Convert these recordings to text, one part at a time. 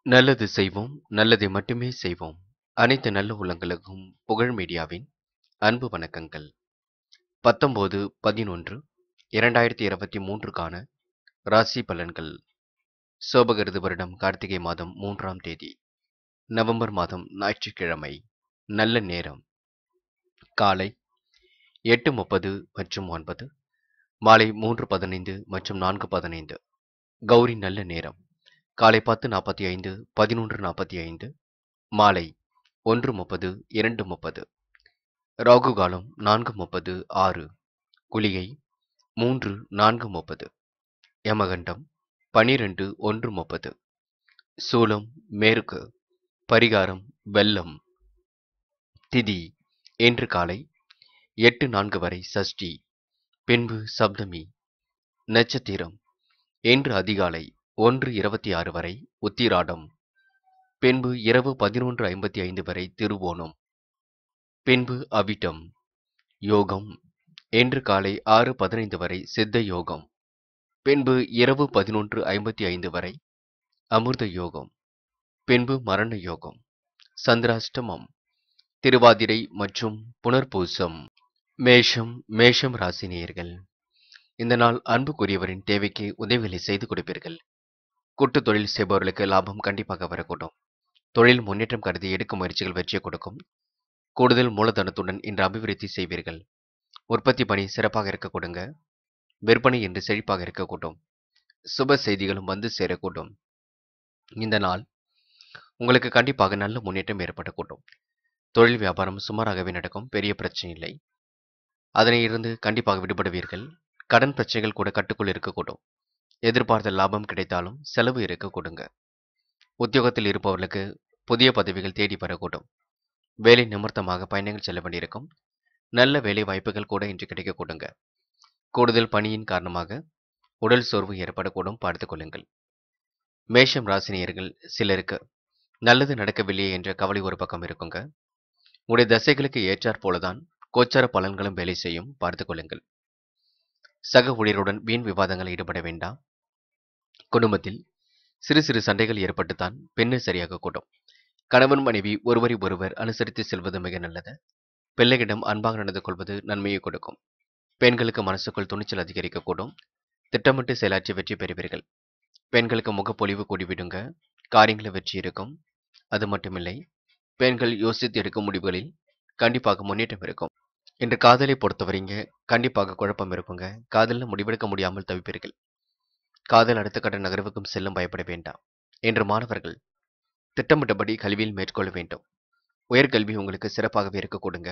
நல்லது செய்வோம் நல்லதை மட்டுமே செய்வோம் அனைத்து நல்ல உள்ளங்களுக்கும் புகழ் மீடியாவின் அன்பு வணக்கங்கள் பத்தொன்பது பதினொன்று இரண்டாயிரத்தி இருபத்தி மூன்றுக்கான ராசி பலன்கள் சோபகிருது வருடம் கார்த்திகை மாதம் மூன்றாம் தேதி நவம்பர் மாதம் ஞாயிற்றுக்கிழமை நல்ல நேரம் காலை எட்டு முப்பது மற்றும் ஒன்பது மாலை மூன்று பதினைந்து மற்றும் நான்கு பதினைந்து கௌரி நல்ல நேரம் காலை பத்து நாற்பத்தி ஐந்து பதினொன்று நாற்பத்தி ஐந்து மாலை ஒன்று முப்பது இரண்டு முப்பது ராகு காலம் நான்கு முப்பது ஆறு குளிகை மூன்று நான்கு முப்பது யமகண்டம் பனிரெண்டு ஒன்று முப்பது சூலம் மேற்கு பரிகாரம் வெள்ளம் திதி இன்று காலை எட்டு நான்கு வரை சஷ்டி பின்பு சப்தமி நட்சத்திரம் இன்று அதிகாலை ஒன்று இருபத்தி ஆறு வரை உத்திராடம் பின்பு இரவு பதினொன்று ஐம்பத்தி ஐந்து வரை திருவோணம் பின்பு அவிட்டம் யோகம் இன்று காலை ஆறு பதினைந்து வரை சித்த யோகம் பின்பு இரவு பதினொன்று ஐம்பத்தி ஐந்து வரை அமிர்த யோகம் பின்பு மரண யோகம் சந்திராஷ்டமம் திருவாதிரை மற்றும் புனர்பூசம் மேஷம் மேஷம் ராசினியர்கள் இந்த நாள் அன்புக்குரியவரின் தேவைக்கு உதவிகளை செய்து கொடுப்பீர்கள் கூட்டு தொழில் செய்பவர்களுக்கு லாபம் கண்டிப்பாக வரக்கூடும் தொழில் முன்னேற்றம் கருதி எடுக்கும் முயற்சிகள் வெற்றியை கொடுக்கும் கூடுதல் மூலதனத்துடன் இன்று அபிவிருத்தி செய்வீர்கள் உற்பத்தி பணி சிறப்பாக இருக்க கொடுங்க விற்பனை இன்று செழிப்பாக இருக்கக்கூடும் சுப செய்திகளும் வந்து சேரக்கூடும் இந்த நாள் உங்களுக்கு கண்டிப்பாக நல்ல முன்னேற்றம் ஏற்படக்கூடும் தொழில் வியாபாரம் சுமாராகவே நடக்கும் பெரிய பிரச்சனை இல்லை அதனை இருந்து கண்டிப்பாக விடுபடுவீர்கள் கடன் பிரச்சனைகள் கூட கட்டுக்குள் இருக்கக்கூடும் எதிர்பார்த்த லாபம் கிடைத்தாலும் செலவு இருக்க கொடுங்க உத்தியோகத்தில் இருப்பவர்களுக்கு புதிய பதவிகள் தேடி வரக்கூடும் வேலை நிமித்தமாக பயணங்கள் செல்ல வேண்டியிருக்கும் நல்ல வேலை வாய்ப்புகள் கூட இன்று கிடைக்க கொடுங்க கூடுதல் பணியின் காரணமாக உடல் சோர்வு ஏற்படக்கூடும் பார்த்துக் கொள்ளுங்கள் மேஷம் ராசினியர்கள் சிலருக்கு நல்லது நடக்கவில்லையே என்ற கவலை ஒரு பக்கம் இருக்குங்க உடைய தசைகளுக்கு ஏற்றாற் போலதான் கோச்சார பலன்களும் வேலை செய்யும் பார்த்துக் கொள்ளுங்கள் சக ஊழியருடன் வீண் விவாதங்கள் ஈடுபட வேண்டாம் குடும்பத்தில் சிறு சிறு சண்டைகள் ஏற்பட்டுத்தான் பெண்ணு சரியாக கூடும் கணவன் மனைவி ஒருவரை ஒருவர் அனுசரித்து செல்வது மிக நல்லது பிள்ளைகளிடம் அன்பாக நடந்து கொள்வது நன்மையை கொடுக்கும் பெண்களுக்கு மனசுக்குள் துணிச்சல் அதிகரிக்கக்கூடும் திட்டமிட்டு செயலாற்றி வெற்றி பெறுவீர்கள் பெண்களுக்கு முகப்பொலிவு கூடிவிடுங்க காரியங்களில் வெற்றி இருக்கும் அது மட்டுமில்லை பெண்கள் யோசித்து எடுக்கும் முடிவுகளில் கண்டிப்பாக முன்னேற்றம் இருக்கும் இன்று காதலை பொறுத்தவரைங்க கண்டிப்பாக குழப்பம் இருக்குங்க காதலில் முடிவெடுக்க முடியாமல் தவிப்பீர்கள் காதல் அடுத்த கட்ட நகர்வுக்கும் செல்லும் பயப்பட வேண்டாம் என்று மாணவர்கள் திட்டமிட்டபடி கல்வியில் மேற்கொள்ள வேண்டும் உயர்கல்வி உங்களுக்கு சிறப்பாகவே இருக்க கொடுங்க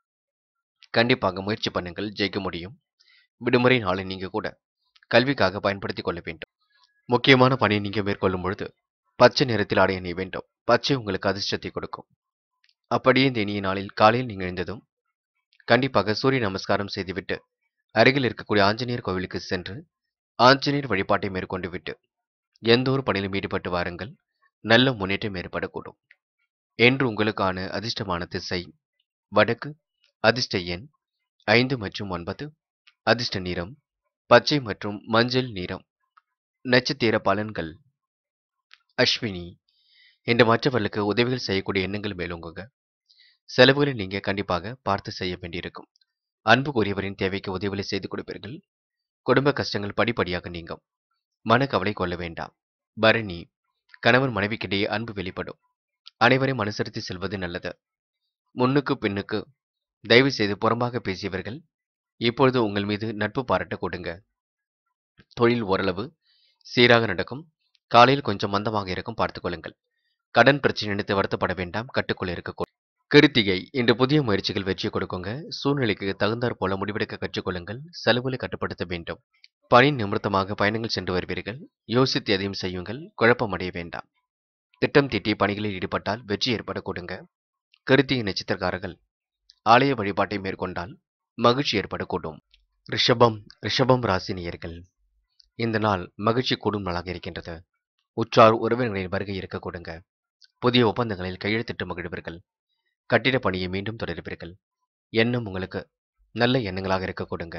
கண்டிப்பாக முயற்சி பண்ணுங்கள் ஜெயிக்க முடியும் விடுமுறை நாளை நீங்க கூட கல்விக்காக பயன்படுத்திக் கொள்ள வேண்டும் முக்கியமான பணியை நீங்க மேற்கொள்ளும் பொழுது பச்சை நிறத்தில் ஆடை அணிய வேண்டும் பச்சை உங்களுக்கு அதிர்ஷ்டத்தை கொடுக்கும் அப்படியே இந்த இனிய நாளில் காலையில் நீங்கள் எழுந்ததும் கண்டிப்பாக சூரிய நமஸ்காரம் செய்துவிட்டு அருகில் இருக்கக்கூடிய ஆஞ்சநேயர் கோவிலுக்கு சென்று ஆஞ்சநேயர் வழிபாட்டை மேற்கொண்டு விட்டு எந்த ஒரு பணியிலும் ஈடுபட்டு வாருங்கள் நல்ல முன்னேற்றம் ஏற்படக்கூடும் என்று உங்களுக்கான அதிர்ஷ்டமான திசை வடக்கு அதிர்ஷ்ட எண் ஐந்து மற்றும் ஒன்பது அதிர்ஷ்ட நிறம் பச்சை மற்றும் மஞ்சள் நிறம் நட்சத்திர பலன்கள் அஸ்வினி என்று மற்றவர்களுக்கு உதவிகள் செய்யக்கூடிய எண்ணங்கள் மேலோங்குங்க செலவுகளை நீங்க கண்டிப்பாக பார்த்து செய்ய வேண்டியிருக்கும் அன்புக்குரியவரின் தேவைக்கு உதவிகளை செய்து கொடுப்பீர்கள் குடும்ப கஷ்டங்கள் படிப்படியாக நீங்கும் மனக்கவலை கொள்ள வேண்டாம் பரணி கணவன் மனைவிக்கிடையே அன்பு வெளிப்படும் அனைவரையும் அனுசரித்து செல்வது நல்லது முன்னுக்கு பின்னுக்கு தயவு செய்து புறம்பாக பேசியவர்கள் இப்பொழுது உங்கள் மீது நட்பு பாராட்ட கொடுங்க தொழில் ஓரளவு சீராக நடக்கும் காலையில் கொஞ்சம் மந்தமாக இருக்கும் பார்த்துக்கொள்ளுங்கள் கடன் பிரச்சனை நினைத்து வருத்தப்பட வேண்டாம் கட்டுக்குள் இருக்கக்கூடும் கிருத்திகை இன்று புதிய முயற்சிகள் வெற்றி கொடுக்குங்க சூழ்நிலைக்கு தகுந்தாற் போல முடிவெடுக்க கற்றுக்கொள்ளுங்கள் செலவுகளை கட்டுப்படுத்த வேண்டும் பணி நிமித்தமாக பயணங்கள் சென்று வருவீர்கள் யோசித்து எதையும் செய்யுங்கள் குழப்பமடைய வேண்டாம் திட்டம் தீட்டி பணிகளில் ஈடுபட்டால் வெற்றி ஏற்பட கொடுங்க கிருத்திகை நட்சத்திரக்காரர்கள் ஆலய வழிபாட்டை மேற்கொண்டால் மகிழ்ச்சி ஏற்படக்கூடும் ரிஷபம் ரிஷபம் ராசினியர்கள் இந்த நாள் மகிழ்ச்சி கூடும் நாளாக இருக்கின்றது உற்றார் உறவினர்களின் வருகை இருக்க கொடுங்க புதிய ஒப்பந்தங்களில் கையெழுத்திட்டு மகிழ்வீர்கள் கட்டிட பணியை மீண்டும் தொடர்வீர்கள் எண்ணம் உங்களுக்கு நல்ல எண்ணங்களாக இருக்க கொடுங்க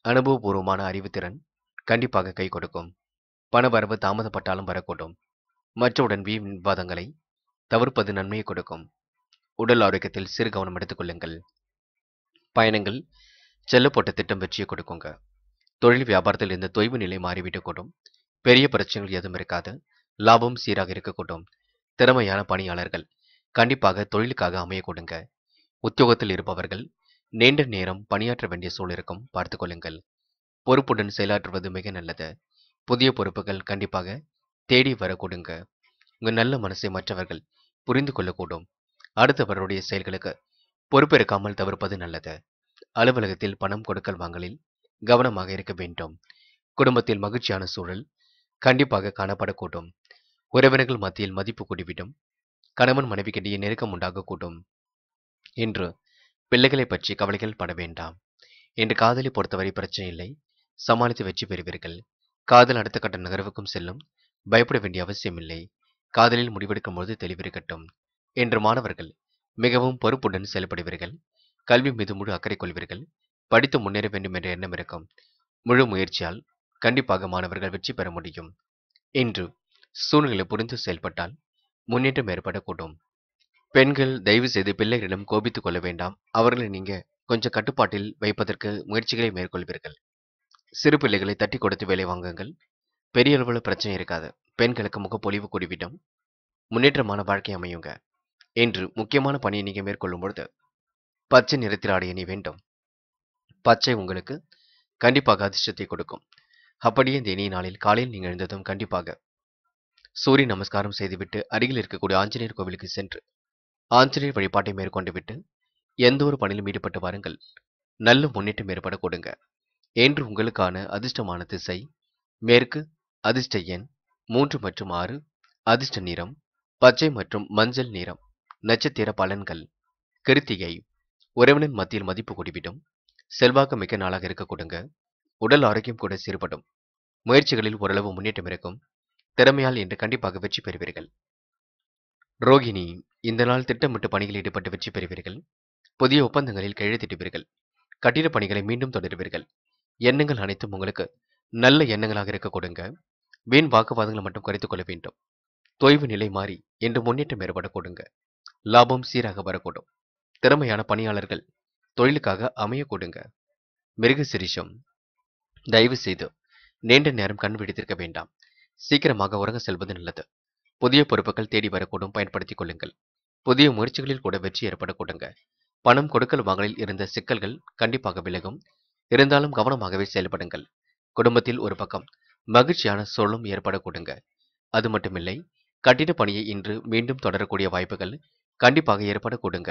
அனுபவபூர்வமான அறிவுத்திறன் கண்டிப்பாக கை கொடுக்கும் பண வரவு தாமதப்பட்டாலும் வரக்கூடும் மற்றவுடன் வீண் விவாதங்களை தவிர்ப்பது நன்மையை கொடுக்கும் உடல் ஆரோக்கியத்தில் சிறு கவனம் எடுத்துக் கொள்ளுங்கள் பயணங்கள் செல்லப்பட்ட திட்டம் வெற்றியை கொடுக்குங்க தொழில் வியாபாரத்தில் இருந்த தொய்வு நிலை மாறிவிடக்கூடும் பெரிய பிரச்சனைகள் எதுவும் இருக்காது லாபம் சீராக இருக்கக்கூடும் திறமையான பணியாளர்கள் கண்டிப்பாக தொழிலுக்காக அமைய கொடுங்க உத்தியோகத்தில் இருப்பவர்கள் நீண்ட நேரம் பணியாற்ற வேண்டிய சூழல் இருக்கும் பார்த்துக் கொள்ளுங்கள் பொறுப்புடன் செயலாற்றுவது மிக நல்லது புதிய பொறுப்புகள் கண்டிப்பாக தேடி வர கொடுங்க உங்க நல்ல மனசை மற்றவர்கள் புரிந்து கொள்ளக்கூடும் அடுத்தவருடைய செயல்களுக்கு பொறுப்பெடுக்காமல் தவிர்ப்பது நல்லது அலுவலகத்தில் பணம் கொடுக்கல் வாங்கலில் கவனமாக இருக்க வேண்டும் குடும்பத்தில் மகிழ்ச்சியான சூழல் கண்டிப்பாக காணப்படக்கூடும் உறவினர்கள் மத்தியில் மதிப்பு கூடிவிடும் கணவன் மனைவிக்கிடையே நெருக்கம் உண்டாகக்கூடும் இன்று பிள்ளைகளை பற்றி கவலைகள் பட வேண்டாம் இன்று காதலை பொறுத்தவரை பிரச்சனை இல்லை சமாளித்து வெற்றி பெறுவீர்கள் காதல் அடுத்த கட்ட நகர்வுக்கும் செல்லும் பயப்பட வேண்டிய அவசியமில்லை காதலில் முடிவெடுக்கும் போது தெளிவிருக்கட்டும் இன்று மாணவர்கள் மிகவும் பொறுப்புடன் செயல்படுவீர்கள் கல்வி மீது முழு அக்கறை கொள்வீர்கள் படித்து முன்னேற வேண்டும் என்ற எண்ணம் இருக்கும் முழு முயற்சியால் கண்டிப்பாக மாணவர்கள் வெற்றி பெற முடியும் இன்று சூழ்நிலை புரிந்து செயல்பட்டால் முன்னேற்றம் ஏற்படக்கூடும் பெண்கள் தயவு செய்து பிள்ளைகளிடம் கோபித்துக் கொள்ள வேண்டாம் அவர்களை நீங்க கொஞ்சம் கட்டுப்பாட்டில் வைப்பதற்கு முயற்சிகளை மேற்கொள்வீர்கள் சிறு பிள்ளைகளை தட்டி கொடுத்து வேலை வாங்குங்கள் பெரிய அளவில் பிரச்சனை இருக்காது பெண்களுக்கு முகப்பொலிவு கூடிவிடும் முன்னேற்றமான வாழ்க்கை அமையுங்க இன்று முக்கியமான பணியை நீங்க மேற்கொள்ளும் பொழுது பச்சை நிறத்தில் ஆடை அணி வேண்டும் பச்சை உங்களுக்கு கண்டிப்பாக அதிர்ஷ்டத்தை கொடுக்கும் அப்படியே இந்த இனிய நாளில் காலையில் நீங்கள் எழுந்ததும் கண்டிப்பாக சூரிய நமஸ்காரம் செய்துவிட்டு அருகில் இருக்கக்கூடிய ஆஞ்சநேயர் கோவிலுக்கு சென்று ஆஞ்சநேயர் வழிபாட்டை மேற்கொண்டு விட்டு எந்த ஒரு பணியிலும் ஈடுபட்டு வாருங்கள் நல்ல முன்னேற்றம் ஏற்பட கொடுங்க என்று உங்களுக்கான அதிர்ஷ்டமான திசை மேற்கு அதிர்ஷ்ட எண் மூன்று மற்றும் ஆறு அதிர்ஷ்ட நிறம் பச்சை மற்றும் மஞ்சள் நிறம் நட்சத்திர பலன்கள் கிருத்திகை உறவினர் மத்தியில் மதிப்பு கூடிவிடும் செல்வாக்கு மிக்க நாளாக இருக்க கொடுங்க உடல் ஆரோக்கியம் கூட சீர்படும் முயற்சிகளில் ஓரளவு முன்னேற்றம் இருக்கும் திறமையால் என்று கண்டிப்பாக வெற்றி பெறுவீர்கள் ரோகிணி இந்த நாள் திட்டமிட்டு பணிகளில் ஈடுபட்டு வெற்றி பெறுவீர்கள் புதிய ஒப்பந்தங்களில் கையெழுத்திடுவீர்கள் கட்டிட பணிகளை மீண்டும் தொடருவீர்கள் எண்ணங்கள் அனைத்தும் உங்களுக்கு நல்ல எண்ணங்களாக இருக்க கொடுங்க வீண் வாக்குவாதங்களை மட்டும் குறைத்துக் கொள்ள வேண்டும் தொய்வு நிலை மாறி என்று முன்னேற்றம் ஏற்பட கொடுங்க லாபம் சீராக வரக்கூடும் திறமையான பணியாளர்கள் தொழிலுக்காக அமைய கொடுங்க மிருக சிரிஷம் தயவு செய்து நீண்ட நேரம் கண் விழித்திருக்க வேண்டாம் சீக்கிரமாக உறங்க செல்வது நல்லது புதிய பொறுப்புகள் தேடி வரக்கூடும் பயன்படுத்திக் கொள்ளுங்கள் புதிய முயற்சிகளில் கூட வெற்றி ஏற்பட கொடுங்க பணம் கொடுக்கல் வாங்கலில் இருந்த சிக்கல்கள் கண்டிப்பாக விலகும் இருந்தாலும் கவனமாகவே செயல்படுங்கள் குடும்பத்தில் ஒரு பக்கம் மகிழ்ச்சியான சூழலும் ஏற்பட கொடுங்க அது மட்டுமில்லை கட்டிட பணியை இன்று மீண்டும் தொடரக்கூடிய வாய்ப்புகள் கண்டிப்பாக ஏற்பட கொடுங்க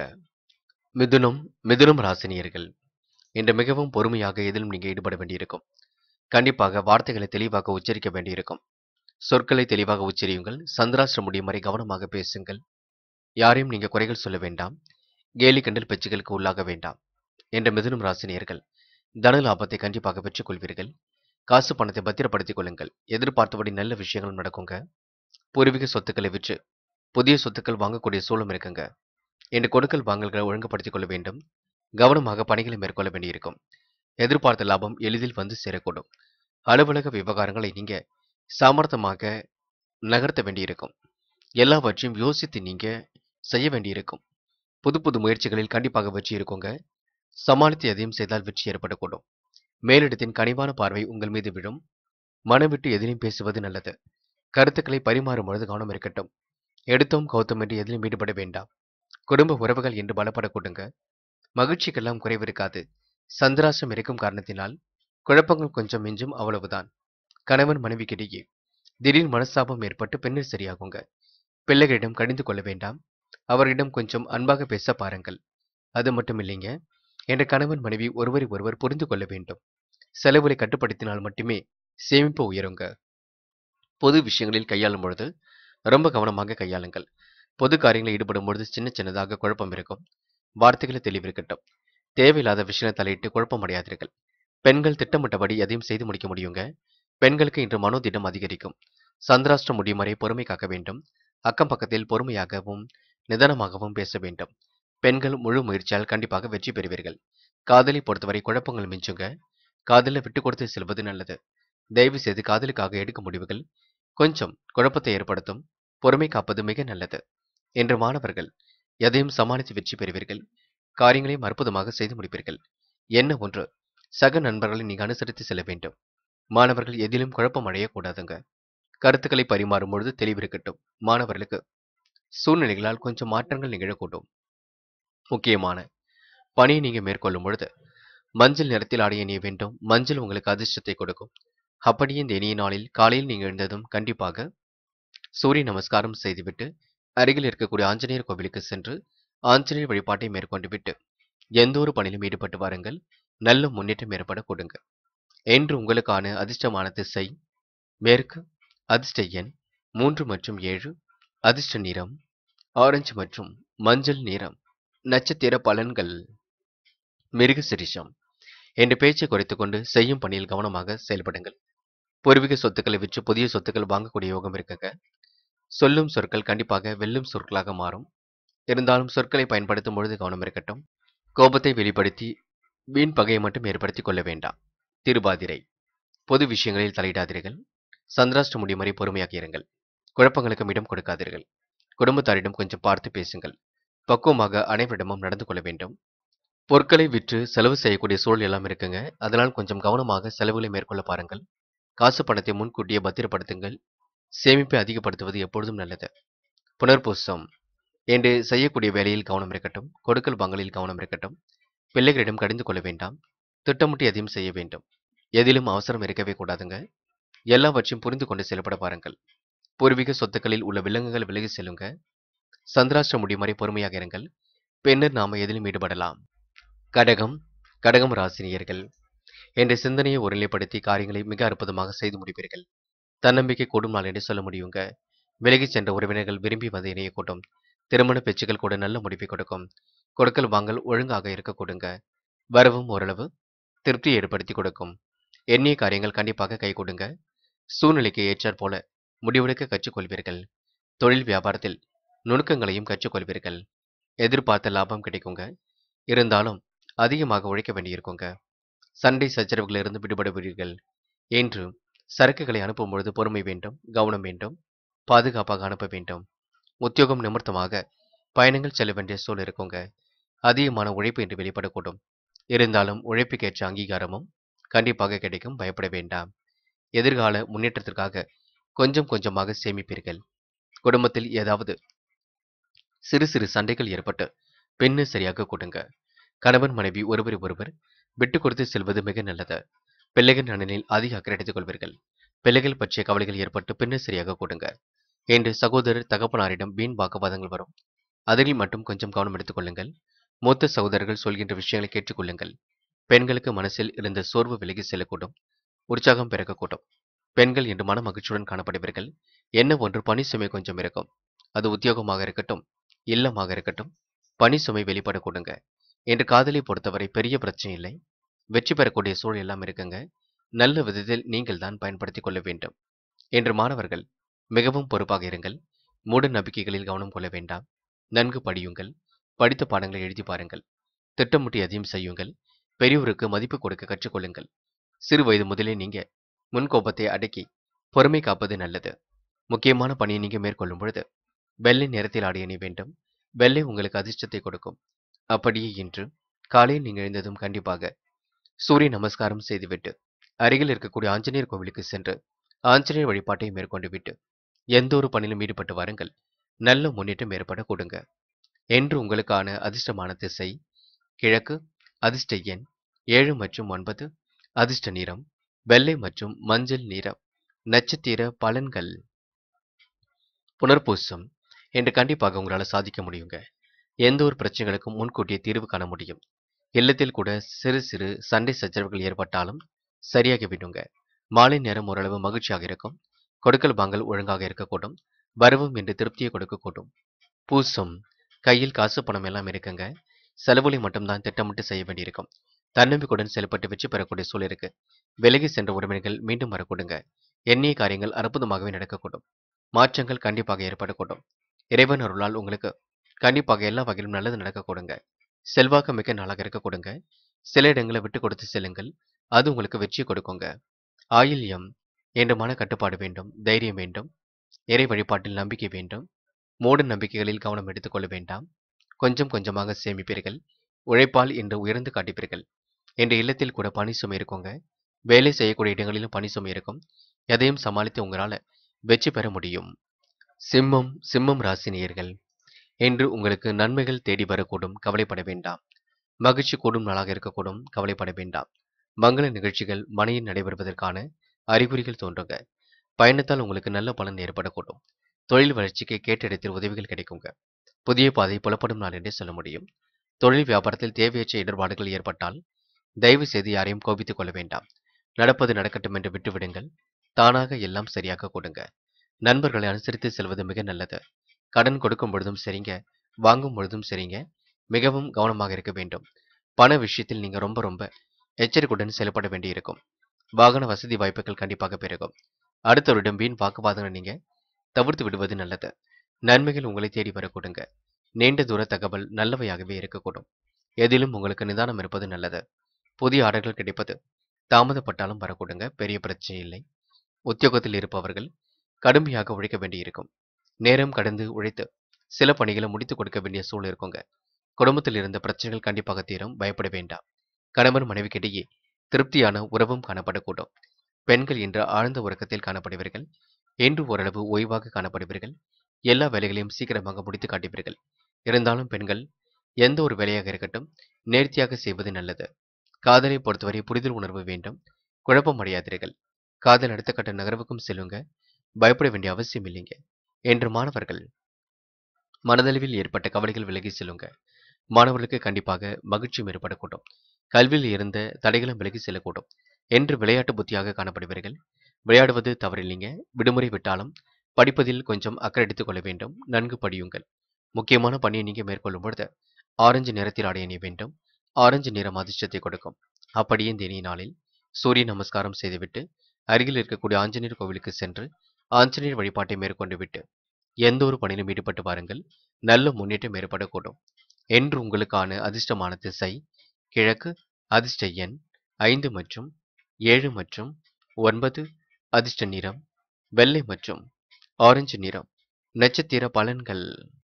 மிதுனம் மிதுனம் ராசினியர்கள் இன்று மிகவும் பொறுமையாக எதிலும் நீங்க ஈடுபட வேண்டியிருக்கும் கண்டிப்பாக வார்த்தைகளை தெளிவாக உச்சரிக்க வேண்டியிருக்கும் சொற்களை தெளிவாக உச்சரியுங்கள் சந்திராஷ்டிரம் முடியும் வரை கவனமாக பேசுங்கள் யாரையும் நீங்க குறைகள் சொல்ல வேண்டாம் கேலி கண்டல் பேச்சுகளுக்கு உள்ளாக வேண்டாம் என்ற மிதுனம் ராசினியர்கள் தன லாபத்தை கண்டிப்பாக பெற்றுக் கொள்வீர்கள் காசு பணத்தை பத்திரப்படுத்திக் கொள்ளுங்கள் எதிர்பார்த்தபடி நல்ல விஷயங்களும் நடக்குங்க பூர்வீக சொத்துக்களை விற்று புதிய சொத்துக்கள் வாங்கக்கூடிய சூழலும் இருக்குங்க என்று கொடுக்கல் வாங்கல்களை ஒழுங்குபடுத்திக் கொள்ள வேண்டும் கவனமாக பணிகளை மேற்கொள்ள வேண்டியிருக்கும் எதிர்பார்த்த லாபம் எளிதில் வந்து சேரக்கூடும் அலுவலக விவகாரங்களை நீங்க சாமர்த்தமாக நகர்த்த வேண்டியிருக்கும் எல்லாவற்றையும் யோசித்து நீங்க செய்ய வேண்டியிருக்கும் புது புது முயற்சிகளில் கண்டிப்பாக வெற்றி இருக்குங்க சமாளித்து எதையும் செய்தால் வெற்றி ஏற்படக்கூடும் மேலிடத்தின் கனிவான பார்வை உங்கள் மீது விழும் மனம் விட்டு எதிலையும் பேசுவது நல்லது கருத்துக்களை பரிமாறும் பொழுது கவனம் இருக்கட்டும் எடுத்தோம் கௌத்தம் என்று எதிலும் ஈடுபட வேண்டாம் குடும்ப உறவுகள் என்று பலப்பட கொடுங்க மகிழ்ச்சிக்கெல்லாம் குறைவு இருக்காது சந்திராசம் இருக்கும் காரணத்தினால் குழப்பங்கள் கொஞ்சம் மிஞ்சும் அவ்வளவுதான் கணவன் மனைவிக்கிடையே திடீர் மனஸ்தாபம் ஏற்பட்டு பின்னர் சரியாகுங்க பிள்ளைகளிடம் கடிந்து கொள்ள வேண்டாம் அவரிடம் கொஞ்சம் அன்பாக பேச பாருங்கள் அது மட்டும் இல்லைங்க என்ற கணவன் மனைவி ஒருவரை ஒருவர் புரிந்து கொள்ள வேண்டும் செலவுகளை கட்டுப்படுத்தினால் மட்டுமே சேமிப்பு உயருங்க பொது விஷயங்களில் கையாளும் பொழுது ரொம்ப கவனமாக கையாளுங்கள் பொது காரியங்களில் ஈடுபடும் பொழுது சின்ன சின்னதாக குழப்பம் இருக்கும் வார்த்தைகளை தெளிவிருக்கட்டும் தேவையில்லாத விஷயம் தலையிட்டு குழப்பம் அடையாதீர்கள் பெண்கள் திட்டமிட்டபடி எதையும் செய்து முடிக்க முடியுங்க பெண்களுக்கு இன்று மனோதிடம் அதிகரிக்கும் சந்திராஷ்டிரம் முடியும் வரை பொறுமை காக்க வேண்டும் அக்கம் பக்கத்தில் பொறுமையாகவும் நிதானமாகவும் பேச வேண்டும் பெண்கள் முழு முயற்சியால் கண்டிப்பாக வெற்றி பெறுவீர்கள் காதலை பொறுத்தவரை குழப்பங்கள் மிஞ்சுங்க காதலை விட்டு கொடுத்து செல்வது நல்லது தயவு செய்து காதலுக்காக எடுக்கும் முடிவுகள் கொஞ்சம் குழப்பத்தை ஏற்படுத்தும் பொறுமை காப்பது மிக நல்லது இன்று மாணவர்கள் எதையும் சமாளித்து வெற்றி பெறுவீர்கள் காரியங்களையும் அற்புதமாக செய்து முடிப்பீர்கள் என்ன ஒன்று சக நண்பர்களை நீங்க அனுசரித்து செல்ல வேண்டும் மாணவர்கள் எதிலும் குழப்பம் அடையக்கூடாதுங்க கருத்துக்களை பரிமாறும் பொழுது தெளிவிருக்கட்டும் மாணவர்களுக்கு சூழ்நிலைகளால் கொஞ்சம் மாற்றங்கள் நிகழக்கூடும் முக்கியமான பணியை நீங்க மேற்கொள்ளும் பொழுது மஞ்சள் நிறத்தில் ஆடைய அணிய வேண்டும் மஞ்சள் உங்களுக்கு அதிர்ஷ்டத்தை கொடுக்கும் அப்படியே இந்த இனிய நாளில் காலையில் நீங்க எழுந்ததும் கண்டிப்பாக சூரிய நமஸ்காரம் செய்துவிட்டு அருகில் இருக்கக்கூடிய ஆஞ்சநேயர் கோவிலுக்கு சென்று ஆஞ்சநேயர் வழிபாட்டை மேற்கொண்டு விட்டு எந்த ஒரு பணியிலும் ஈடுபட்டு வாருங்கள் நல்ல முன்னேற்றம் ஏற்பட கொடுங்க என்று உங்களுக்கான அதிர்ஷ்டமான திசை மேற்கு அதிர்ஷ்ட எண் மூன்று மற்றும் ஏழு அதிர்ஷ்ட நிறம் ஆரஞ்சு மற்றும் மஞ்சள் நிறம் நட்சத்திர பலன்கள் மிருக சிரிஷம் என்ற பேச்சை குறைத்துக் கொண்டு செய்யும் பணியில் கவனமாக செயல்படுங்கள் பூர்வீக சொத்துக்களை விற்று புதிய சொத்துக்கள் வாங்கக்கூடிய யோகம் இருக்குங்க சொல்லும் சொற்கள் கண்டிப்பாக வெல்லும் சொற்களாக மாறும் இருந்தாலும் சொற்களை பயன்படுத்தும் பொழுது கவனம் இருக்கட்டும் கோபத்தை வெளிப்படுத்தி வீண் பகையை மட்டும் ஏற்படுத்திக் கொள்ள வேண்டாம் திருபாதிரை பொது விஷயங்களில் தலையிடாதீர்கள் சந்திராஷ்ட முடியும் வரை பொறுமையாக இருங்கள் குழப்பங்களுக்கும் இடம் கொடுக்காதீர்கள் குடும்பத்தாரிடம் கொஞ்சம் பார்த்து பேசுங்கள் பக்குவமாக அனைவரிடமும் நடந்து கொள்ள வேண்டும் பொருட்களை விற்று செலவு செய்யக்கூடிய சூழல் எல்லாம் இருக்குங்க அதனால் கொஞ்சம் கவனமாக செலவுகளை மேற்கொள்ள பாருங்கள் காசு பணத்தை முன்கூட்டியே பத்திரப்படுத்துங்கள் சேமிப்பை அதிகப்படுத்துவது எப்பொழுதும் நல்லது புனர்பூசம் என்று செய்யக்கூடிய வேலையில் கவனம் இருக்கட்டும் கொடுக்கல் வாங்கலில் கவனம் இருக்கட்டும் பிள்ளைகளிடம் கடிந்து கொள்ள வேண்டாம் திட்டமிட்டு எதையும் செய்ய வேண்டும் எதிலும் அவசரம் இருக்கவே கூடாதுங்க எல்லாவற்றையும் புரிந்து கொண்டு செயல்பட பாருங்கள் பூர்வீக சொத்துக்களில் உள்ள விலங்குகள் விலகி செல்லுங்க சந்திராஷ்டிர முடியும் வரை பொறுமையாக இருங்கள் பின்னர் நாம எதிலும் ஈடுபடலாம் கடகம் கடகம் ராசினியர்கள் என்ற சிந்தனையை ஒருநிலைப்படுத்தி காரியங்களை மிக அற்புதமாக செய்து முடிப்பீர்கள் தன்னம்பிக்கை கூடும் நாள் என்று சொல்ல முடியுங்க விலகிச் சென்ற உறவினர்கள் விரும்பி வந்து இணையக்கூடும் திருமண பேச்சுக்கள் கூட நல்ல முடிவை கொடுக்கும் கொடுக்கல் வாங்கல் ஒழுங்காக இருக்க கொடுங்க வரவும் ஓரளவு திருப்தி ஏற்படுத்தி கொடுக்கும் எண்ணிய காரியங்கள் கண்டிப்பாக கை கொடுங்க சூழ்நிலைக்கு ஏற்றாற் போல முடிவெடுக்க கற்றுக்கொள்வீர்கள் தொழில் வியாபாரத்தில் நுணுக்கங்களையும் கற்றுக்கொள்வீர்கள் எதிர்பார்த்த லாபம் கிடைக்குங்க இருந்தாலும் அதிகமாக உழைக்க வேண்டியிருக்குங்க சண்டை சச்சரவுகளிலிருந்து விடுபடுவீர்கள் என்று சரக்குகளை அனுப்பும் பொழுது பொறுமை வேண்டும் கவனம் வேண்டும் பாதுகாப்பாக அனுப்ப வேண்டும் உத்தியோகம் நிமித்தமாக பயணங்கள் செல்ல வேண்டிய சூழல் இருக்குங்க அதிகமான உழைப்பு என்று வெளிப்படக்கூடும் இருந்தாலும் உழைப்புக்கேற்ற அங்கீகாரமும் கண்டிப்பாக கிடைக்கும் பயப்பட வேண்டாம் எதிர்கால முன்னேற்றத்திற்காக கொஞ்சம் கொஞ்சமாக சேமிப்பீர்கள் குடும்பத்தில் ஏதாவது சிறு சிறு சண்டைகள் ஏற்பட்டு பெண்ணு சரியாக கொடுங்க கணவன் மனைவி ஒருவரை ஒருவர் விட்டு கொடுத்து செல்வது மிக நல்லது பிள்ளைகள் நலனில் அதிக அக்கறை எடுத்துக் கொள்வீர்கள் பிள்ளைகள் பற்றிய கவலைகள் ஏற்பட்டு பின்னர் சரியாக கொடுங்க என்று சகோதரர் தகப்பனாரிடம் வீண் வாக்குவாதங்கள் வரும் அதில் மட்டும் கொஞ்சம் கவனம் எடுத்துக் கொள்ளுங்கள் மூத்த சகோதரர்கள் சொல்கின்ற விஷயங்களை கேட்டுக்கொள்ளுங்கள் பெண்களுக்கு மனசில் இருந்த சோர்வு விலகி செல்லக்கூடும் உற்சாகம் பிறக்கக்கூடும் பெண்கள் என்று மன மகிழ்ச்சியுடன் காணப்படுவீர்கள் என்ன ஒன்று பணி சுமை கொஞ்சம் இருக்கும் அது உத்தியோகமாக இருக்கட்டும் இல்லமாக இருக்கட்டும் பணி சுமை வெளிப்பட கொடுங்க என்று காதலை பொறுத்தவரை பெரிய பிரச்சனை இல்லை வெற்றி பெறக்கூடிய சூழல் எல்லாம் இருக்குங்க நல்ல விதத்தில் நீங்கள் தான் பயன்படுத்திக் கொள்ள வேண்டும் என்று மாணவர்கள் மிகவும் பொறுப்பாக இருங்கள் மூட நம்பிக்கைகளில் கவனம் கொள்ள வேண்டாம் நன்கு படியுங்கள் படித்த பாடங்களை எழுதி பாருங்கள் திட்டமிட்டு எதையும் செய்யுங்கள் பெரியவருக்கு மதிப்பு கொடுக்க கற்றுக்கொள்ளுங்கள் சிறு வயது முதலே நீங்க முன்கோபத்தை அடக்கி பொறுமை காப்பது நல்லது முக்கியமான பணியை நீங்க மேற்கொள்ளும் பொழுது வெள்ளை நிறத்தில் ஆடிய அணி வேண்டும் வெள்ளை உங்களுக்கு அதிர்ஷ்டத்தை கொடுக்கும் அப்படியே இன்று காலையில் நீங்கள் எழுந்ததும் கண்டிப்பாக சூரிய நமஸ்காரம் செய்துவிட்டு அருகில் இருக்கக்கூடிய ஆஞ்சநேயர் கோவிலுக்கு சென்று ஆஞ்சநேயர் வழிபாட்டை மேற்கொண்டு விட்டு எந்த ஒரு பணியிலும் ஈடுபட்டு வாருங்கள் நல்ல முன்னேற்றம் ஏற்பட கொடுங்க என்று உங்களுக்கான அதிர்ஷ்டமான திசை கிழக்கு அதிர்ஷ்ட எண் ஏழு மற்றும் ஒன்பது அதிர்ஷ்ட நிறம் வெள்ளை மற்றும் மஞ்சள் நிறம் நட்சத்திர பலன்கள் புனர்பூசம் என்று கண்டிப்பாக உங்களால் சாதிக்க முடியுங்க எந்த ஒரு பிரச்சனைகளுக்கும் முன்கூட்டியே தீர்வு காண முடியும் இல்லத்தில் கூட சிறு சிறு சண்டை சச்சரவுகள் ஏற்பட்டாலும் சரியாகி விடுங்க மாலை நேரம் ஓரளவு மகிழ்ச்சியாக இருக்கும் கொடுக்கல் வாங்கல் ஒழுங்காக இருக்கக்கூடும் வரவும் என்று திருப்தியை கொடுக்கக்கூடும் பூசம் கையில் காசு பணம் எல்லாம் இருக்குங்க செலவுகளை மட்டும்தான் திட்டமிட்டு செய்ய வேண்டியிருக்கும் தன்னம்பிக்கையுடன் செயல்பட்டு வெற்றி பெறக்கூடிய சூழல் இருக்கு விலகி சென்ற உறவினர்கள் மீண்டும் வரக்கூடுங்க எண்ணிய காரியங்கள் அற்புதமாகவே நடக்கக்கூடும் மாற்றங்கள் கண்டிப்பாக ஏற்படக்கூடும் இறைவன் அருளால் உங்களுக்கு கண்டிப்பாக எல்லா வகையிலும் நல்லது நடக்க கொடுங்க செல்வாக்கு மிக்க நாளாக இருக்க கொடுங்க சில இடங்களை விட்டு கொடுத்து செல்லுங்கள் அது உங்களுக்கு வெற்றி கொடுக்குங்க ஆயில்யம் என்ற மன கட்டுப்பாடு வேண்டும் தைரியம் வேண்டும் இறை வழிபாட்டில் நம்பிக்கை வேண்டும் மூட நம்பிக்கைகளில் கவனம் எடுத்துக்கொள்ள வேண்டாம் கொஞ்சம் கொஞ்சமாக சேமிப்பீர்கள் உழைப்பால் இன்று உயர்ந்து காட்டிப்பீர்கள் என்ற இல்லத்தில் கூட பணி சுமை இருக்குங்க வேலை செய்யக்கூடிய இடங்களிலும் பணி சுமை இருக்கும் எதையும் சமாளித்து உங்களால வெற்றி பெற முடியும் சிம்மம் சிம்மம் ராசினியர்கள் என்று உங்களுக்கு நன்மைகள் தேடி வரக்கூடும் கவலைப்பட வேண்டாம் மகிழ்ச்சி கூடும் நாளாக இருக்கக்கூடும் கவலைப்பட வேண்டாம் மங்கள நிகழ்ச்சிகள் மனையில் நடைபெறுவதற்கான அறிகுறிகள் தோன்றுங்க பயணத்தால் உங்களுக்கு நல்ல பலன் ஏற்படக்கூடும் தொழில் வளர்ச்சிக்கு கேட்ட இடத்தில் உதவிகள் கிடைக்குங்க புதிய பாதை புலப்படும் நாள் என்றே சொல்ல முடியும் தொழில் வியாபாரத்தில் தேவையற்ற இடர்பாடுகள் ஏற்பட்டால் தயவு செய்து யாரையும் கோபித்துக் கொள்ள வேண்டாம் நடப்பது நடக்கட்டும் என்று விட்டுவிடுங்கள் தானாக எல்லாம் சரியாக கொடுங்க நண்பர்களை அனுசரித்து செல்வது மிக நல்லது கடன் கொடுக்கும் பொழுதும் சரிங்க வாங்கும் பொழுதும் சரிங்க மிகவும் கவனமாக இருக்க வேண்டும் பண விஷயத்தில் நீங்க ரொம்ப ரொம்ப எச்சரிக்கையுடன் செயல்பட வேண்டியிருக்கும் வாகன வசதி வாய்ப்புகள் கண்டிப்பாக பெருகும் அடுத்தவரிடம் வீண் வாக்குவாதங்களை நீங்க தவிர்த்து விடுவது நல்லது நன்மைகள் உங்களை தேடி வரக்கூடுங்க நீண்ட தூர தகவல் நல்லவையாகவே இருக்கக்கூடும் எதிலும் உங்களுக்கு நிதானம் இருப்பது நல்லது புதிய ஆர்டர்கள் கிடைப்பது தாமதப்பட்டாலும் வரக்கூடுங்க பெரிய பிரச்சனை இல்லை உத்தியோகத்தில் இருப்பவர்கள் கடுமையாக உழைக்க வேண்டியிருக்கும் நேரம் கடந்து உழைத்து சில பணிகளை முடித்துக் கொடுக்க வேண்டிய சூழல் இருக்குங்க குடும்பத்தில் இருந்த பிரச்சனைகள் கண்டிப்பாக தீரும் பயப்பட வேண்டாம் கணவன் மனைவிக்கிடையே திருப்தியான உறவும் காணப்படக்கூடும் பெண்கள் என்ற ஆழ்ந்த உறக்கத்தில் காணப்படுவீர்கள் என்று ஓரளவு ஓய்வாக காணப்படுவீர்கள் எல்லா வேலைகளையும் சீக்கிரமாக முடித்து காட்டுவீர்கள் இருந்தாலும் பெண்கள் எந்த ஒரு வேலையாக இருக்கட்டும் நேர்த்தியாக செய்வது நல்லது காதலை பொறுத்தவரை புரிதல் உணர்வு வேண்டும் குழப்பம் அடையாதீர்கள் காதல் அடுத்த கட்ட நகர்வுக்கும் செல்லுங்க பயப்பட வேண்டிய அவசியம் இல்லைங்க என்று மாணவர்கள் மனதளவில் ஏற்பட்ட கவலைகள் விலகி செல்லுங்க மாணவர்களுக்கு கண்டிப்பாக மகிழ்ச்சியும் ஏற்படக்கூடும் கல்வியில் இருந்த தடைகளும் விலகி செல்லக்கூடும் என்று விளையாட்டு புத்தியாக காணப்படுவீர்கள் விளையாடுவது தவறில்லைங்க விடுமுறை விட்டாலும் படிப்பதில் கொஞ்சம் அக்கறை எடுத்துக் கொள்ள வேண்டும் நன்கு படியுங்கள் முக்கியமான பணியை நீங்க மேற்கொள்ளும் பொழுது ஆரஞ்சு நிறத்தில் ஆடை அணிய வேண்டும் ஆரஞ்சு நிறம் அதிர்ஷ்டத்தை கொடுக்கும் அப்படியே இந்த இனிய நாளில் சூரிய நமஸ்காரம் செய்துவிட்டு அருகில் இருக்கக்கூடிய ஆஞ்சநேயர் கோவிலுக்கு சென்று ஆஞ்சநேயர் வழிபாட்டை மேற்கொண்டு விட்டு எந்த ஒரு பணியிலும் ஈடுபட்டு பாருங்கள் நல்ல முன்னேற்றம் ஏற்படக்கூடும் என்று உங்களுக்கான அதிர்ஷ்டமான திசை கிழக்கு அதிர்ஷ்ட எண் ஐந்து மற்றும் ஏழு மற்றும் ஒன்பது அதிர்ஷ்ட நிறம் வெள்ளை மற்றும் ஆரஞ்சு நிறம் நட்சத்திர பலன்கள்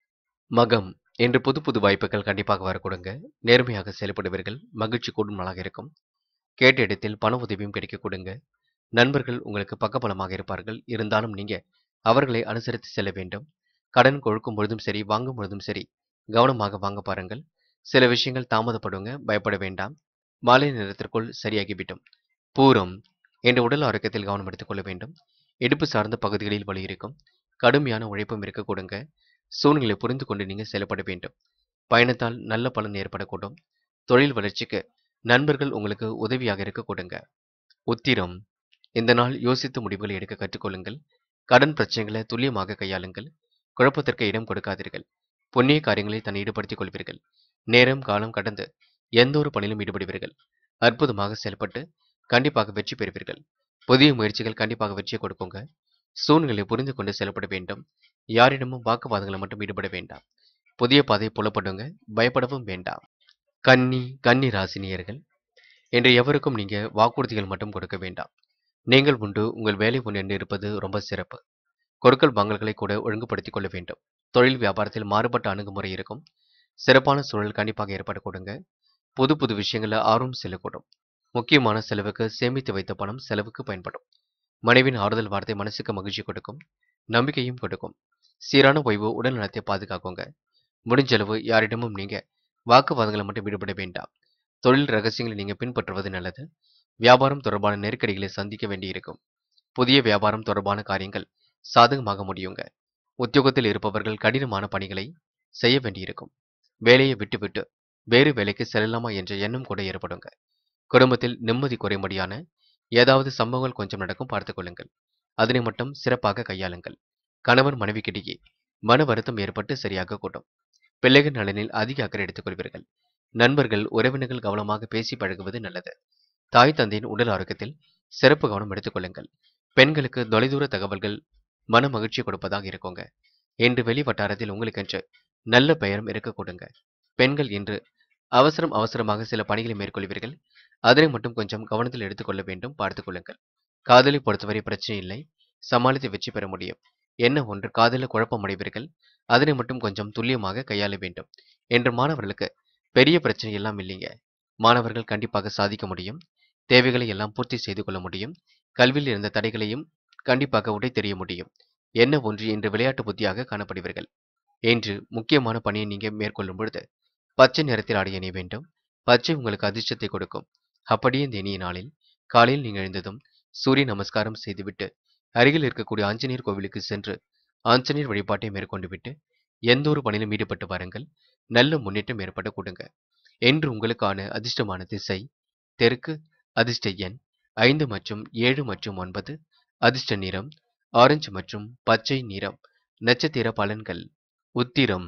மகம் என்று புது புது வாய்ப்புகள் கண்டிப்பாக வரக்கூடுங்க நேர்மையாக செயல்படுவீர்கள் மகிழ்ச்சி கூடும் நாளாக இருக்கும் கேட்ட இடத்தில் பண உதவியும் கிடைக்க கொடுங்க நண்பர்கள் உங்களுக்கு பக்கபலமாக இருப்பார்கள் இருந்தாலும் நீங்க அவர்களை அனுசரித்து செல்ல வேண்டும் கடன் கொழுக்கும் பொழுதும் சரி வாங்கும் பொழுதும் சரி கவனமாக வாங்க பாருங்கள் சில விஷயங்கள் தாமதப்படுங்க பயப்பட வேண்டாம் மாலை நேரத்திற்குள் சரியாகிவிடும் பூரம் என்ற உடல் ஆரோக்கியத்தில் கவனம் எடுத்துக்கொள்ள வேண்டும் இடுப்பு சார்ந்த பகுதிகளில் வலி இருக்கும் கடுமையான உழைப்பும் இருக்க கொடுங்க சூழ்நிலை புரிந்து கொண்டு நீங்க செயல்பட வேண்டும் பயணத்தால் நல்ல பலன் ஏற்படக்கூடும் தொழில் வளர்ச்சிக்கு நண்பர்கள் உங்களுக்கு உதவியாக இருக்க கொடுங்க உத்திரம் இந்த நாள் யோசித்து முடிவுகளை எடுக்க கற்றுக்கொள்ளுங்கள் கடன் பிரச்சனைகளை துல்லியமாக கையாளுங்கள் குழப்பத்திற்கு இடம் கொடுக்காதீர்கள் புண்ணிய காரியங்களில் தன்னை ஈடுபடுத்திக் கொள்வீர்கள் நேரம் காலம் கடந்து எந்த ஒரு பணியிலும் ஈடுபடுவீர்கள் அற்புதமாக செயல்பட்டு கண்டிப்பாக வெற்றி பெறுவீர்கள் புதிய முயற்சிகள் கண்டிப்பாக வெற்றியை கொடுக்குங்க சூழ்நிலை புரிந்து கொண்டு செயல்பட வேண்டும் யாரிடமும் வாக்குவாதங்களை மட்டும் ஈடுபட வேண்டாம் புதிய பாதை புலப்படுங்க பயப்படவும் வேண்டாம் கன்னி கன்னி ராசினியர்கள் என்று எவருக்கும் நீங்க வாக்குறுதிகள் மட்டும் கொடுக்க வேண்டாம் நீங்கள் உண்டு உங்கள் வேலை முன்னேறி இருப்பது ரொம்ப சிறப்பு கொடுக்கல் வாங்கல்களை கூட ஒழுங்குபடுத்திக் கொள்ள வேண்டும் தொழில் வியாபாரத்தில் மாறுபட்ட அணுகுமுறை இருக்கும் சிறப்பான சூழல் கண்டிப்பாக ஏற்பட கொடுங்க புது புது விஷயங்கள ஆர்வம் செல்லக்கூடும் முக்கியமான செலவுக்கு சேமித்து வைத்த பணம் செலவுக்கு பயன்படும் மனைவின் ஆறுதல் வார்த்தை மனசுக்கு மகிழ்ச்சி கொடுக்கும் நம்பிக்கையும் கொடுக்கும் சீரான ஓய்வு உடல் நலத்தை பாதுகாக்குங்க முடிஞ்சளவு யாரிடமும் நீங்க வாக்குவாதங்களை மட்டும் ஈடுபட வேண்டாம் தொழில் ரகசியங்களை நீங்க பின்பற்றுவது நல்லது வியாபாரம் தொடர்பான நெருக்கடிகளை சந்திக்க வேண்டியிருக்கும் புதிய வியாபாரம் தொடர்பான காரியங்கள் சாதகமாக முடியுங்க உத்தியோகத்தில் இருப்பவர்கள் கடினமான பணிகளை செய்ய வேண்டியிருக்கும் வேலையை விட்டுவிட்டு வேறு வேலைக்கு செல்லலாமா என்ற எண்ணம் கூட ஏற்படுங்க குடும்பத்தில் நிம்மதி குறைபடியான ஏதாவது சம்பவங்கள் கொஞ்சம் நடக்கும் பார்த்துக் கொள்ளுங்கள் அதனை மட்டும் சிறப்பாக கையாளுங்கள் கணவன் மனைவிக்கிடையே மன வருத்தம் ஏற்பட்டு சரியாக கூட்டும் பிள்ளைகள் நலனில் அதிக அக்கறை எடுத்துக் கொள்வீர்கள் நண்பர்கள் உறவினர்கள் கவனமாக பேசி பழகுவது நல்லது தாய் தந்தையின் உடல் ஆரோக்கியத்தில் சிறப்பு கவனம் எடுத்துக் கொள்ளுங்கள் பெண்களுக்கு தொலைதூர தகவல்கள் மன மகிழ்ச்சி கொடுப்பதாக இருக்குங்க என்று வெளி வட்டாரத்தில் உங்களுக்கென்று நல்ல பெயரும் இருக்க கொடுங்க பெண்கள் இன்று அவசரம் அவசரமாக சில பணிகளை மேற்கொள்வீர்கள் அதனை மட்டும் கொஞ்சம் கவனத்தில் எடுத்துக்கொள்ள வேண்டும் பார்த்துக் கொள்ளுங்கள் காதலை பொறுத்தவரை பிரச்சனை இல்லை சமாளித்து வெற்றி பெற முடியும் என்ன ஒன்று காதலில் குழப்பமடைவீர்கள் அதனை மட்டும் கொஞ்சம் துல்லியமாக கையாள வேண்டும் என்று மாணவர்களுக்கு பெரிய பிரச்சனை எல்லாம் இல்லைங்க மாணவர்கள் கண்டிப்பாக சாதிக்க முடியும் தேவைகளை எல்லாம் பூர்த்தி செய்து கொள்ள முடியும் கல்வியில் இருந்த தடைகளையும் கண்டிப்பாக உடை தெரிய முடியும் என்ன ஒன்று என்று விளையாட்டு புத்தியாக காணப்படுவீர்கள் என்று முக்கியமான பணியை நீங்க மேற்கொள்ளும் பொழுது பச்சை நிறத்தில் ஆடை அணிய வேண்டும் பச்சை உங்களுக்கு அதிர்ஷ்டத்தை கொடுக்கும் அப்படியே இந்த இனிய நாளில் காலையில் நீங்கள் எழுந்ததும் சூரிய நமஸ்காரம் செய்துவிட்டு அருகில் இருக்கக்கூடிய ஆஞ்சநேயர் கோவிலுக்கு சென்று ஆஞ்சநேயர் வழிபாட்டை மேற்கொண்டு விட்டு எந்த ஒரு பணியிலும் ஈடுபட்டு வாருங்கள் நல்ல முன்னேற்றம் ஏற்பட கொடுங்க என்று உங்களுக்கான அதிர்ஷ்டமான திசை தெற்கு அதிர்ஷ்ட எண் ஐந்து மற்றும் ஏழு மற்றும் ஒன்பது அதிர்ஷ்ட நிறம் ஆரஞ்சு மற்றும் பச்சை நிறம் நட்சத்திர பலன்கள் உத்திரம்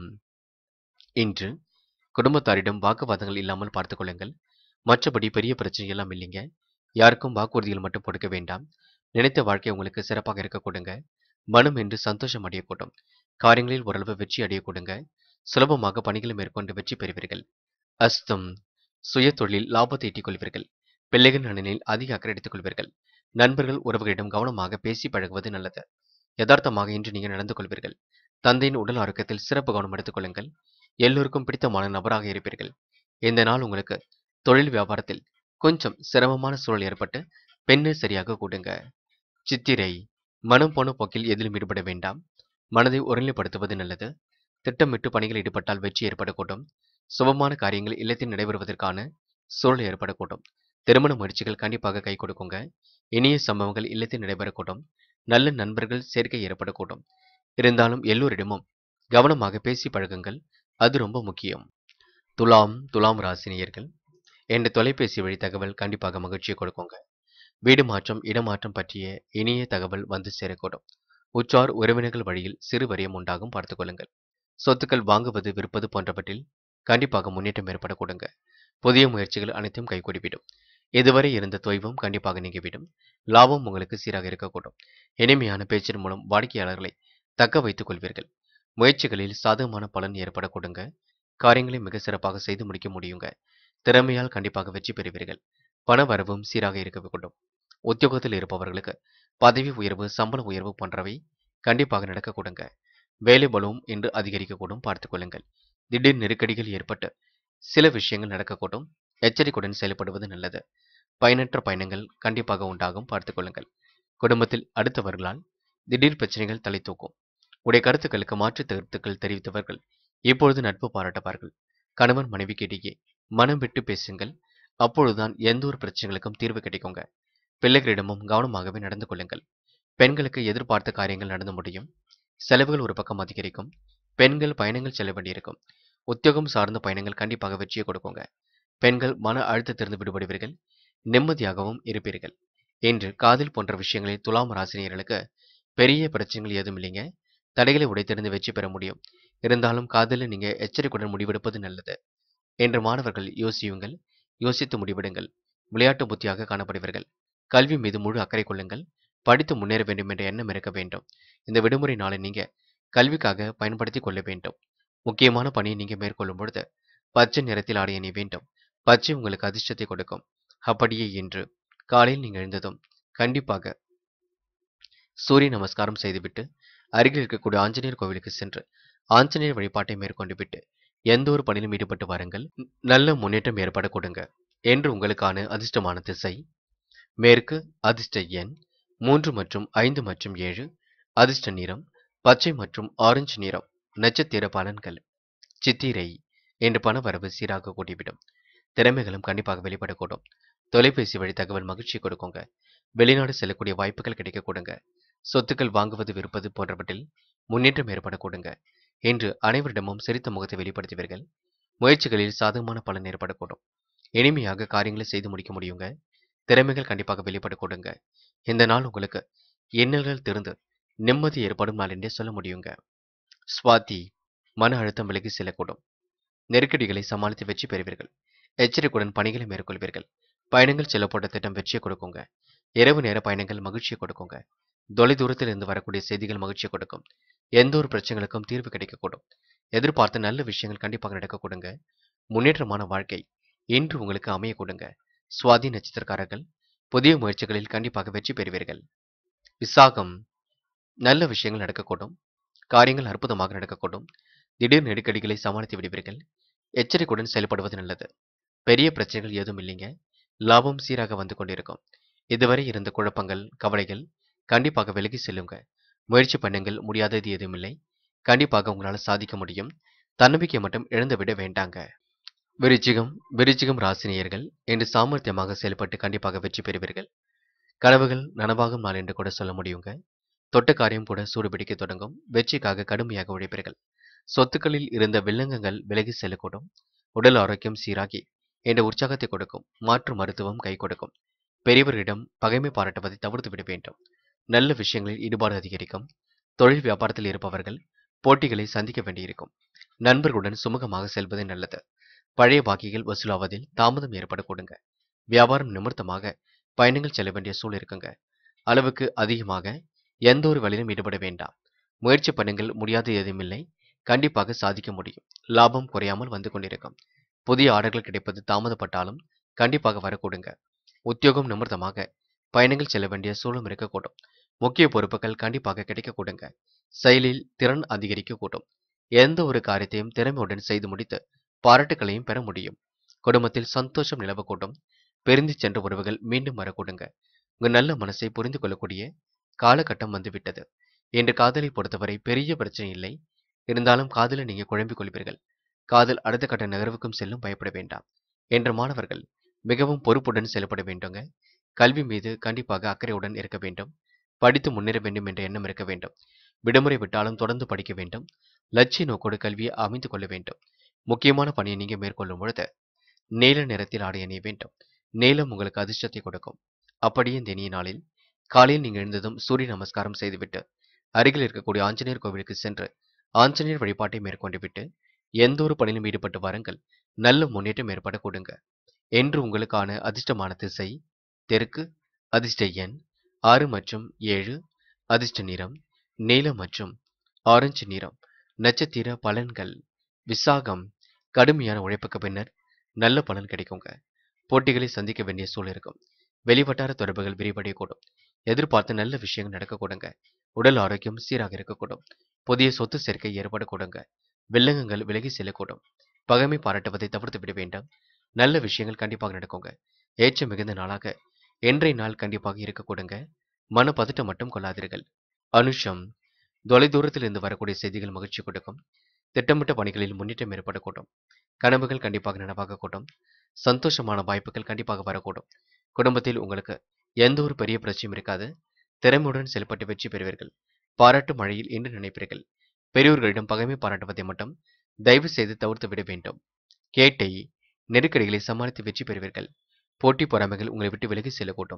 இன்று குடும்பத்தாரிடம் வாக்குவாதங்கள் இல்லாமல் பார்த்துக் கொள்ளுங்கள் மற்றபடி பெரிய பிரச்சனை எல்லாம் இல்லைங்க யாருக்கும் வாக்குறுதிகள் மட்டும் கொடுக்க வேண்டாம் நினைத்த வாழ்க்கை உங்களுக்கு சிறப்பாக இருக்க கொடுங்க மனம் என்று சந்தோஷம் அடையக்கூடும் காரியங்களில் ஓரளவு வெற்றி அடைய கொடுங்க சுலபமாக பணிகளை மேற்கொண்டு வெற்றி பெறுவீர்கள் அஸ்தம் சுய தொழில் லாபத்தை ஈட்டிக் கொள்வீர்கள் பிள்ளைகள் நலனில் அதிக அக்கறை எடுத்துக் கொள்வீர்கள் நண்பர்கள் உறவுகளிடம் கவனமாக பேசி பழகுவது நல்லது யதார்த்தமாக இன்று நீங்கள் நடந்து கொள்வீர்கள் தந்தையின் உடல் ஆரோக்கியத்தில் சிறப்பு கவனம் எடுத்துக் கொள்ளுங்கள் எல்லோருக்கும் பிடித்தமான நபராக இருப்பீர்கள் இந்த நாள் உங்களுக்கு தொழில் வியாபாரத்தில் கொஞ்சம் சிரமமான சூழல் ஏற்பட்டு பெண்ணை சரியாக கூடுங்க சித்திரை மனம் போன போக்கில் எதிலும் ஈடுபட வேண்டாம் மனதை ஒருநிலைப்படுத்துவது நல்லது திட்டமிட்டு பணிகள் ஈடுபட்டால் வெற்றி ஏற்படக்கூடும் சுபமான காரியங்கள் இல்லத்தில் நடைபெறுவதற்கான சூழல் ஏற்படக்கூடும் திருமண முயற்சிகள் கண்டிப்பாக கை கொடுக்குங்க இனிய சம்பவங்கள் இல்லத்தில் நடைபெறக்கூடும் நல்ல நண்பர்கள் சேர்க்கை ஏற்படக்கூடும் இருந்தாலும் எல்லோரிடமும் கவனமாக பேசி பழகுங்கள் அது ரொம்ப முக்கியம் துலாம் துலாம் ராசினியர்கள் என்ற தொலைபேசி வழி தகவல் கண்டிப்பாக மகிழ்ச்சியை கொடுக்குங்க வீடு மாற்றம் இடமாற்றம் பற்றிய இனிய தகவல் வந்து சேரக்கூடும் உற்றார் உறவினர்கள் வழியில் சிறு வரியம் உண்டாகும் பார்த்துக் கொள்ளுங்கள் சொத்துக்கள் வாங்குவது விற்பது போன்றவற்றில் கண்டிப்பாக முன்னேற்றம் ஏற்பட கொடுங்க புதிய முயற்சிகள் அனைத்தும் கைகூடிவிடும் இதுவரை இருந்த தொய்வும் கண்டிப்பாக நீங்கிவிடும் லாபம் உங்களுக்கு சீராக இருக்கக்கூடும் இனிமையான பேச்சின் மூலம் வாடிக்கையாளர்களை தக்க வைத்துக் கொள்வீர்கள் முயற்சிகளில் சாதகமான பலன் ஏற்பட கொடுங்க காரியங்களை மிக சிறப்பாக செய்து முடிக்க முடியுங்க திறமையால் கண்டிப்பாக வெற்றி பெறுவீர்கள் பண வரவும் சீராக இருக்கக்கூடும் உத்தியோகத்தில் இருப்பவர்களுக்கு பதவி உயர்வு சம்பள உயர்வு போன்றவை கண்டிப்பாக நடக்க கொடுங்க வேலை பலவும் இன்று அதிகரிக்கக்கூடும் பார்த்துக் கொள்ளுங்கள் திடீர் நெருக்கடிகள் ஏற்பட்டு சில விஷயங்கள் நடக்கக்கூடும் எச்சரிக்கையுடன் செயல்படுவது நல்லது பயனற்ற பயணங்கள் கண்டிப்பாக உண்டாகும் பார்த்துக் கொள்ளுங்கள் குடும்பத்தில் அடுத்தவர்களால் திடீர் பிரச்சனைகள் தலை தூக்கும் உடைய கருத்துக்களுக்கு மாற்று கருத்துக்கள் தெரிவித்தவர்கள் இப்பொழுது நட்பு பாராட்டுவார்கள் கணவன் மனைவிக்கிடையே மனம் விட்டு பேசுங்கள் அப்பொழுதுதான் எந்த ஒரு பிரச்சனைகளுக்கும் தீர்வு கிடைக்குங்க பிள்ளைகளிடமும் கவனமாகவே நடந்து கொள்ளுங்கள் பெண்களுக்கு எதிர்பார்த்த காரியங்கள் நடந்து முடியும் செலவுகள் ஒரு பக்கம் அதிகரிக்கும் பெண்கள் பயணங்கள் செல்ல வேண்டியிருக்கும் உத்தியோகம் சார்ந்த பயணங்கள் கண்டிப்பாக வெற்றியை கொடுக்குங்க பெண்கள் மன அழுத்தத்திலிருந்து விடுபடுவீர்கள் நிம்மதியாகவும் இருப்பீர்கள் என்று காதல் போன்ற விஷயங்களில் துலாம் ராசினியர்களுக்கு பெரிய பிரச்சனைகள் ஏதும் இல்லைங்க தடைகளை உடைத்திருந்து வெற்றி பெற முடியும் இருந்தாலும் காதலில் நீங்க எச்சரிக்கையுடன் முடிவெடுப்பது நல்லது என்று மாணவர்கள் யோசியுங்கள் யோசித்து முடிவெடுங்கள் விளையாட்டு புத்தியாக காணப்படுவீர்கள் கல்வி மீது முழு அக்கறை கொள்ளுங்கள் படித்து முன்னேற வேண்டும் என்ற எண்ணம் இருக்க வேண்டும் இந்த விடுமுறை நாளை நீங்க கல்விக்காக பயன்படுத்தி கொள்ள வேண்டும் முக்கியமான பணியை நீங்க மேற்கொள்ளும் பொழுது பச்சை நிறத்தில் ஆடை அணிய வேண்டும் பச்சை உங்களுக்கு அதிர்ஷ்டத்தை கொடுக்கும் அப்படியே இன்று காலையில் நீங்கள் எழுந்ததும் கண்டிப்பாக சூரிய நமஸ்காரம் செய்துவிட்டு அருகில் இருக்கக்கூடிய ஆஞ்சநேயர் கோவிலுக்கு சென்று ஆஞ்சநேயர் வழிபாட்டை மேற்கொண்டு விட்டு எந்த ஒரு பணியிலும் ஈடுபட்டு வாருங்கள் நல்ல முன்னேற்றம் ஏற்பட கொடுங்க என்று உங்களுக்கான அதிர்ஷ்டமான திசை மேற்கு அதிர்ஷ்ட எண் மூன்று மற்றும் ஐந்து மற்றும் ஏழு அதிர்ஷ்ட நிறம் பச்சை மற்றும் ஆரஞ்சு நிறம் நட்சத்திர பலன்கள் சித்திரை என்று பண வரவு சீராக கூட்டிவிடும் திறமைகளும் கண்டிப்பாக வெளிப்படக்கூடும் தொலைபேசி வழி தகவல் மகிழ்ச்சி கொடுக்குங்க வெளிநாடு செல்லக்கூடிய வாய்ப்புகள் கிடைக்க கொடுங்க சொத்துக்கள் வாங்குவது விற்பது போன்றவற்றில் முன்னேற்றம் ஏற்பட கொடுங்க என்று அனைவரிடமும் சிரித்த முகத்தை வெளிப்படுத்துவீர்கள் முயற்சிகளில் சாதகமான பலன் ஏற்படக்கூடும் எளிமையாக காரியங்களை செய்து முடிக்க முடியுங்க திறமைகள் கண்டிப்பாக வெளிப்பட கொடுங்க இந்த நாள் உங்களுக்கு எண்ணல்கள் திறந்து நிம்மதி ஏற்படும் நாள் என்றே சொல்ல முடியுங்க ஸ்வாதி மன அழுத்தம் விலகி செல்லக்கூடும் நெருக்கடிகளை சமாளித்து வெற்றி பெறுவீர்கள் எச்சரிக்கையுடன் பணிகளை மேற்கொள்வீர்கள் பயணங்கள் செல்லப்பட்ட திட்டம் வெற்றியை கொடுக்குங்க இரவு நேர பயணங்கள் மகிழ்ச்சியை கொடுக்குங்க தொலை தூரத்தில் இருந்து வரக்கூடிய செய்திகள் மகிழ்ச்சியை கொடுக்கும் எந்த ஒரு பிரச்சனைகளுக்கும் தீர்வு கிடைக்கக்கூடும் எதிர்பார்த்த நல்ல விஷயங்கள் கண்டிப்பாக நடக்க கொடுங்க முன்னேற்றமான வாழ்க்கை இன்று உங்களுக்கு அமைய கொடுங்க சுவாதி நட்சத்திரக்காரர்கள் புதிய முயற்சிகளில் கண்டிப்பாக வெற்றி பெறுவீர்கள் விசாகம் நல்ல விஷயங்கள் நடக்கக்கூடும் காரியங்கள் அற்புதமாக நடக்கக்கூடும் திடீர் நெருக்கடிகளை சமாளித்து விடுவீர்கள் எச்சரிக்கையுடன் செயல்படுவது நல்லது பெரிய பிரச்சனைகள் எதுவும் இல்லைங்க லாபம் சீராக வந்து கொண்டிருக்கும் இதுவரை இருந்த குழப்பங்கள் கவலைகள் கண்டிப்பாக விலகி செல்லுங்க முயற்சி பண்ணுங்கள் முடியாதது எதுவும் இல்லை கண்டிப்பாக உங்களால் சாதிக்க முடியும் தன்னம்பிக்கை மட்டும் இழந்து விட வேண்டாங்க விருச்சிகம் விருச்சிகம் ராசினியர்கள் இன்று சாமர்த்தியமாக செயல்பட்டு கண்டிப்பாக வெற்றி பெறுவீர்கள் கனவுகள் நனவாகும் நாள் என்று கூட சொல்ல முடியுங்க தொட்ட காரியம் கூட சூடு பிடிக்க தொடங்கும் வெற்றிக்காக கடுமையாக உழைப்பீர்கள் சொத்துக்களில் இருந்த வில்லங்கங்கள் விலகி செல்லக்கூடும் உடல் ஆரோக்கியம் சீராகி என்ற உற்சாகத்தை கொடுக்கும் மாற்று மருத்துவம் கை கொடுக்கும் பெரியவர்களிடம் பகைமை பாராட்டுவதை தவிர்த்து விட வேண்டும் நல்ல விஷயங்களில் ஈடுபாடு அதிகரிக்கும் தொழில் வியாபாரத்தில் இருப்பவர்கள் போட்டிகளை சந்திக்க வேண்டியிருக்கும் நண்பர்களுடன் சுமூகமாக செல்வதே நல்லது பழைய பாக்கிகள் வசூலாவதில் தாமதம் ஏற்படக்கூடுங்க வியாபாரம் நிமித்தமாக பயணங்கள் செல்ல வேண்டிய சூழல் இருக்குங்க அளவுக்கு அதிகமாக எந்த ஒரு வழியிலும் ஈடுபட வேண்டாம் முயற்சி பண்ணுங்கள் முடியாது எதுவுமில்லை கண்டிப்பாக சாதிக்க முடியும் லாபம் குறையாமல் வந்து கொண்டிருக்கும் புதிய ஆர்டர்கள் கிடைப்பது தாமதப்பட்டாலும் கண்டிப்பாக வரக்கூடுங்க உத்தியோகம் நிமித்தமாக பயணங்கள் செல்ல வேண்டிய சூழலும் இருக்கக்கூடும் முக்கிய பொறுப்புகள் கண்டிப்பாக கிடைக்கக்கூடுங்க செயலில் திறன் அதிகரிக்கக்கூடும் எந்த ஒரு காரியத்தையும் திறமையுடன் செய்து முடித்து பாராட்டுகளையும் பெற முடியும் குடும்பத்தில் சந்தோஷம் நிலவக்கூடும் பிரிந்து சென்ற உறவுகள் மீண்டும் வரக்கூடுங்க உங்க நல்ல மனசை புரிந்து கொள்ளக்கூடிய காலகட்டம் வந்துவிட்டது என்று காதலை பொறுத்தவரை பெரிய பிரச்சனை இல்லை இருந்தாலும் காதலை நீங்க குழம்பிக் கொள்வீர்கள் காதல் அடுத்த கட்ட நகர்வுக்கும் செல்லும் பயப்பட வேண்டாம் என்ற மாணவர்கள் மிகவும் பொறுப்புடன் செயல்பட வேண்டுங்க கல்வி மீது கண்டிப்பாக அக்கறையுடன் இருக்க வேண்டும் படித்து முன்னேற வேண்டும் என்ற எண்ணம் இருக்க வேண்டும் விடுமுறை விட்டாலும் தொடர்ந்து படிக்க வேண்டும் லட்சிய நோக்கோடு கல்வியை அமைந்து கொள்ள வேண்டும் முக்கியமான பணியை நீங்க மேற்கொள்ளும் பொழுது நீல நிறத்தில் ஆடை அணிய வேண்டும் நீலம் உங்களுக்கு அதிர்ஷ்டத்தை கொடுக்கும் அப்படியே இந்த இனிய நாளில் காலையில் நீங்கள் எழுந்ததும் சூரிய நமஸ்காரம் செய்துவிட்டு அருகில் இருக்கக்கூடிய ஆஞ்சநேயர் கோவிலுக்கு சென்று ஆஞ்சநேயர் வழிபாட்டை மேற்கொண்டு விட்டு எந்த ஒரு பணியிலும் ஈடுபட்டு வாருங்கள் நல்ல முன்னேற்றம் ஏற்பட கொடுங்க என்று உங்களுக்கான அதிர்ஷ்டமான திசை தெற்கு அதிர்ஷ்ட எண் ஆறு மற்றும் ஏழு அதிர்ஷ்ட நிறம் நீலம் மற்றும் ஆரஞ்சு நிறம் நட்சத்திர பலன்கள் விசாகம் கடுமையான உழைப்புக்கு பின்னர் நல்ல பலன் கிடைக்குங்க போட்டிகளை சந்திக்க வேண்டிய சூழல் இருக்கும் வெளிவட்டார தொடர்புகள் விரிவடையக்கூடும் எதிர்பார்த்த நல்ல விஷயங்கள் நடக்கக்கூடுங்க உடல் ஆரோக்கியம் சீராக இருக்கக்கூடும் புதிய சொத்து சேர்க்கை ஏற்படக்கூடுங்க வில்லங்கங்கள் விலகி செல்லக்கூடும் பகைமை பாராட்டுவதை தவிர்த்து விட வேண்டாம் நல்ல விஷயங்கள் கண்டிப்பாக நடக்குங்க ஏற்றம் மிகுந்த நாளாக இன்றைய நாள் கண்டிப்பாக இருக்கக்கூடுங்க மன பதட்டம் மட்டும் கொள்ளாதீர்கள் அனுஷம் தொலைதூரத்தில் இருந்து வரக்கூடிய செய்திகள் மகிழ்ச்சி கொடுக்கும் திட்டமிட்ட பணிகளில் முன்னேற்றம் ஏற்படக்கூடும் கனவுகள் கண்டிப்பாக நனவாக கூடும் சந்தோஷமான வாய்ப்புகள் கண்டிப்பாக வரக்கூடும் குடும்பத்தில் உங்களுக்கு எந்த ஒரு பெரிய பிரச்சனையும் இருக்காது திறமையுடன் செயல்பட்டு வெற்றி பெறுவீர்கள் பாராட்டு மழையில் என்று நினைப்பீர்கள் பெரியோர்களிடம் பகைமை பாராட்டுவதை மட்டும் தயவு செய்து தவிர்த்து விட வேண்டும் கேட்டை நெருக்கடிகளை சமாளித்து வெற்றி பெறுவீர்கள் போட்டி பொறாமைகள் உங்களை விட்டு விலகி செல்லக்கூடும்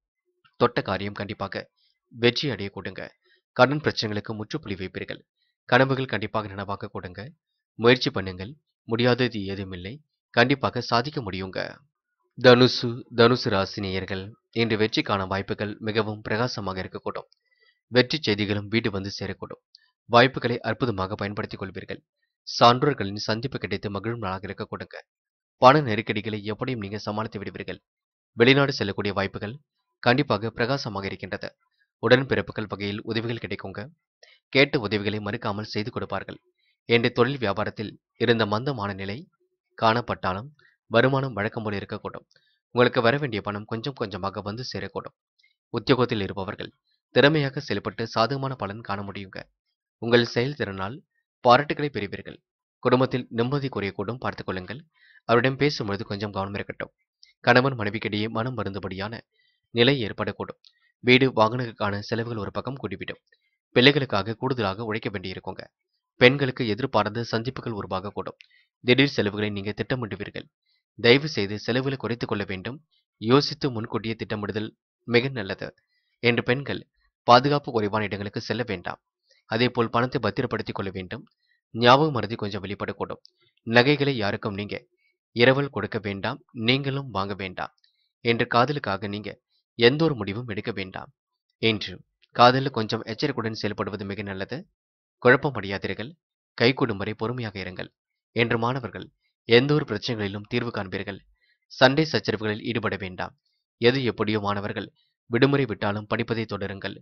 தொட்ட காரியம் கண்டிப்பாக வெற்றி அடைய கொடுங்க கடன் பிரச்சனைகளுக்கு முற்றுப்புள்ளி வைப்பீர்கள் கனவுகள் கண்டிப்பாக நனவாக கொடுங்க முயற்சி பண்ணுங்கள் முடியாதது ஏதுமில்லை கண்டிப்பாக சாதிக்க முடியுங்க தனுசு தனுசு ராசினியர்கள் இன்று வெற்றிக்கான வாய்ப்புகள் மிகவும் பிரகாசமாக இருக்கக்கூடும் வெற்றி செய்திகளும் வீடு வந்து சேரக்கூடும் வாய்ப்புகளை அற்புதமாக பயன்படுத்திக் கொள்வீர்கள் சான்றோர்களின் சந்திப்பு கிடைத்து மகிழும் நாளாக இருக்க கொடுங்க பண நெருக்கடிகளை எப்படியும் நீங்க சமாளித்து விடுவீர்கள் வெளிநாடு செல்லக்கூடிய வாய்ப்புகள் கண்டிப்பாக பிரகாசமாக இருக்கின்றது உடன்பிறப்புகள் வகையில் உதவிகள் கிடைக்குங்க கேட்ட உதவிகளை மறுக்காமல் செய்து கொடுப்பார்கள் என்ற தொழில் வியாபாரத்தில் இருந்த மந்தமான நிலை காணப்பட்டாலும் வருமானம் வழக்கம் போல் இருக்கக்கூடும் உங்களுக்கு வர வேண்டிய பணம் கொஞ்சம் கொஞ்சமாக வந்து சேரக்கூடும் உத்தியோகத்தில் இருப்பவர்கள் திறமையாக செயல்பட்டு சாதகமான பலன் காண முடியுங்க உங்கள் செயல்திறனால் பாராட்டுகளை பெறுவீர்கள் குடும்பத்தில் நிம்மதி குறையக்கூடும் பார்த்துக் கொள்ளுங்கள் அவரிடம் பேசும்பொழுது கொஞ்சம் கவனம் இருக்கட்டும் கணவன் மனைவிக்கிடையே மனம் வருந்தபடியான நிலை ஏற்படக்கூடும் வீடு வாகனங்களுக்கான செலவுகள் ஒரு பக்கம் கூடிவிடும் பிள்ளைகளுக்காக கூடுதலாக உழைக்க வேண்டியிருக்குங்க பெண்களுக்கு எதிர்பார்த்த சந்திப்புகள் உருவாகக்கூடும் திடீர் செலவுகளை நீங்க திட்டமிடுவீர்கள் தயவு செய்து செலவுகளை குறைத்துக் கொள்ள வேண்டும் யோசித்து முன்கூட்டியே திட்டமிடுதல் மிக நல்லது என்று பெண்கள் பாதுகாப்பு குறைவான இடங்களுக்கு செல்ல வேண்டாம் அதேபோல் பணத்தை பத்திரப்படுத்திக் கொள்ள வேண்டும் ஞாபக மருதி கொஞ்சம் வெளிப்படக்கூடும் நகைகளை யாருக்கும் நீங்க இரவல் கொடுக்க வேண்டாம் நீங்களும் வாங்க வேண்டாம் என்று காதலுக்காக நீங்க எந்த ஒரு முடிவும் எடுக்க வேண்டாம் என்று காதலில் கொஞ்சம் எச்சரிக்கையுடன் செயல்படுவது மிக நல்லது குழப்பம் அடையாதீர்கள் கைகூடும் வரை பொறுமையாக இருங்கள் என்று மாணவர்கள் எந்த ஒரு பிரச்சனைகளிலும் தீர்வு காண்பீர்கள் சண்டை சச்சரவுகளில் ஈடுபட வேண்டாம் எது எப்படியோ மாணவர்கள் விடுமுறை விட்டாலும் படிப்பதை தொடருங்கள்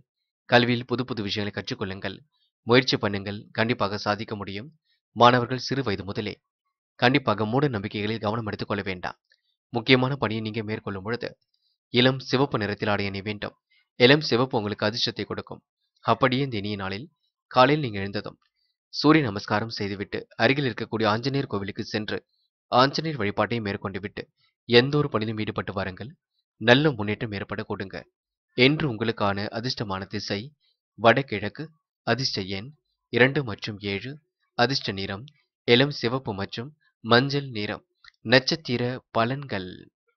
கல்வியில் புது புது விஷயங்களை கற்றுக்கொள்ளுங்கள் முயற்சி பண்ணுங்கள் கண்டிப்பாக சாதிக்க முடியும் மாணவர்கள் சிறு வயது முதலே கண்டிப்பாக மூட நம்பிக்கைகளில் கவனம் எடுத்துக்கொள்ள வேண்டாம் முக்கியமான பணியை நீங்க மேற்கொள்ளும் பொழுது இளம் சிவப்பு நிறத்தில் ஆடை அணிய வேண்டும் இளம் சிவப்பு உங்களுக்கு அதிர்ஷ்டத்தை கொடுக்கும் அப்படியே இந்த இனிய நாளில் காலையில் நீங்க எழுந்ததும் சூரிய நமஸ்காரம் செய்துவிட்டு அருகில் இருக்கக்கூடிய ஆஞ்சநேயர் கோவிலுக்கு சென்று ஆஞ்சநேயர் வழிபாட்டை மேற்கொண்டு விட்டு எந்த ஒரு பணியிலும் ஈடுபட்டு வாருங்கள் நல்ல முன்னேற்றம் ஏற்பட கொடுங்க என்று உங்களுக்கான அதிர்ஷ்டமான திசை வடகிழக்கு அதிர்ஷ்ட எண் இரண்டு மற்றும் ஏழு அதிர்ஷ்ட நிறம் இளம் சிவப்பு மற்றும் மஞ்சள் நிறம் நட்சத்திர பலன்கள்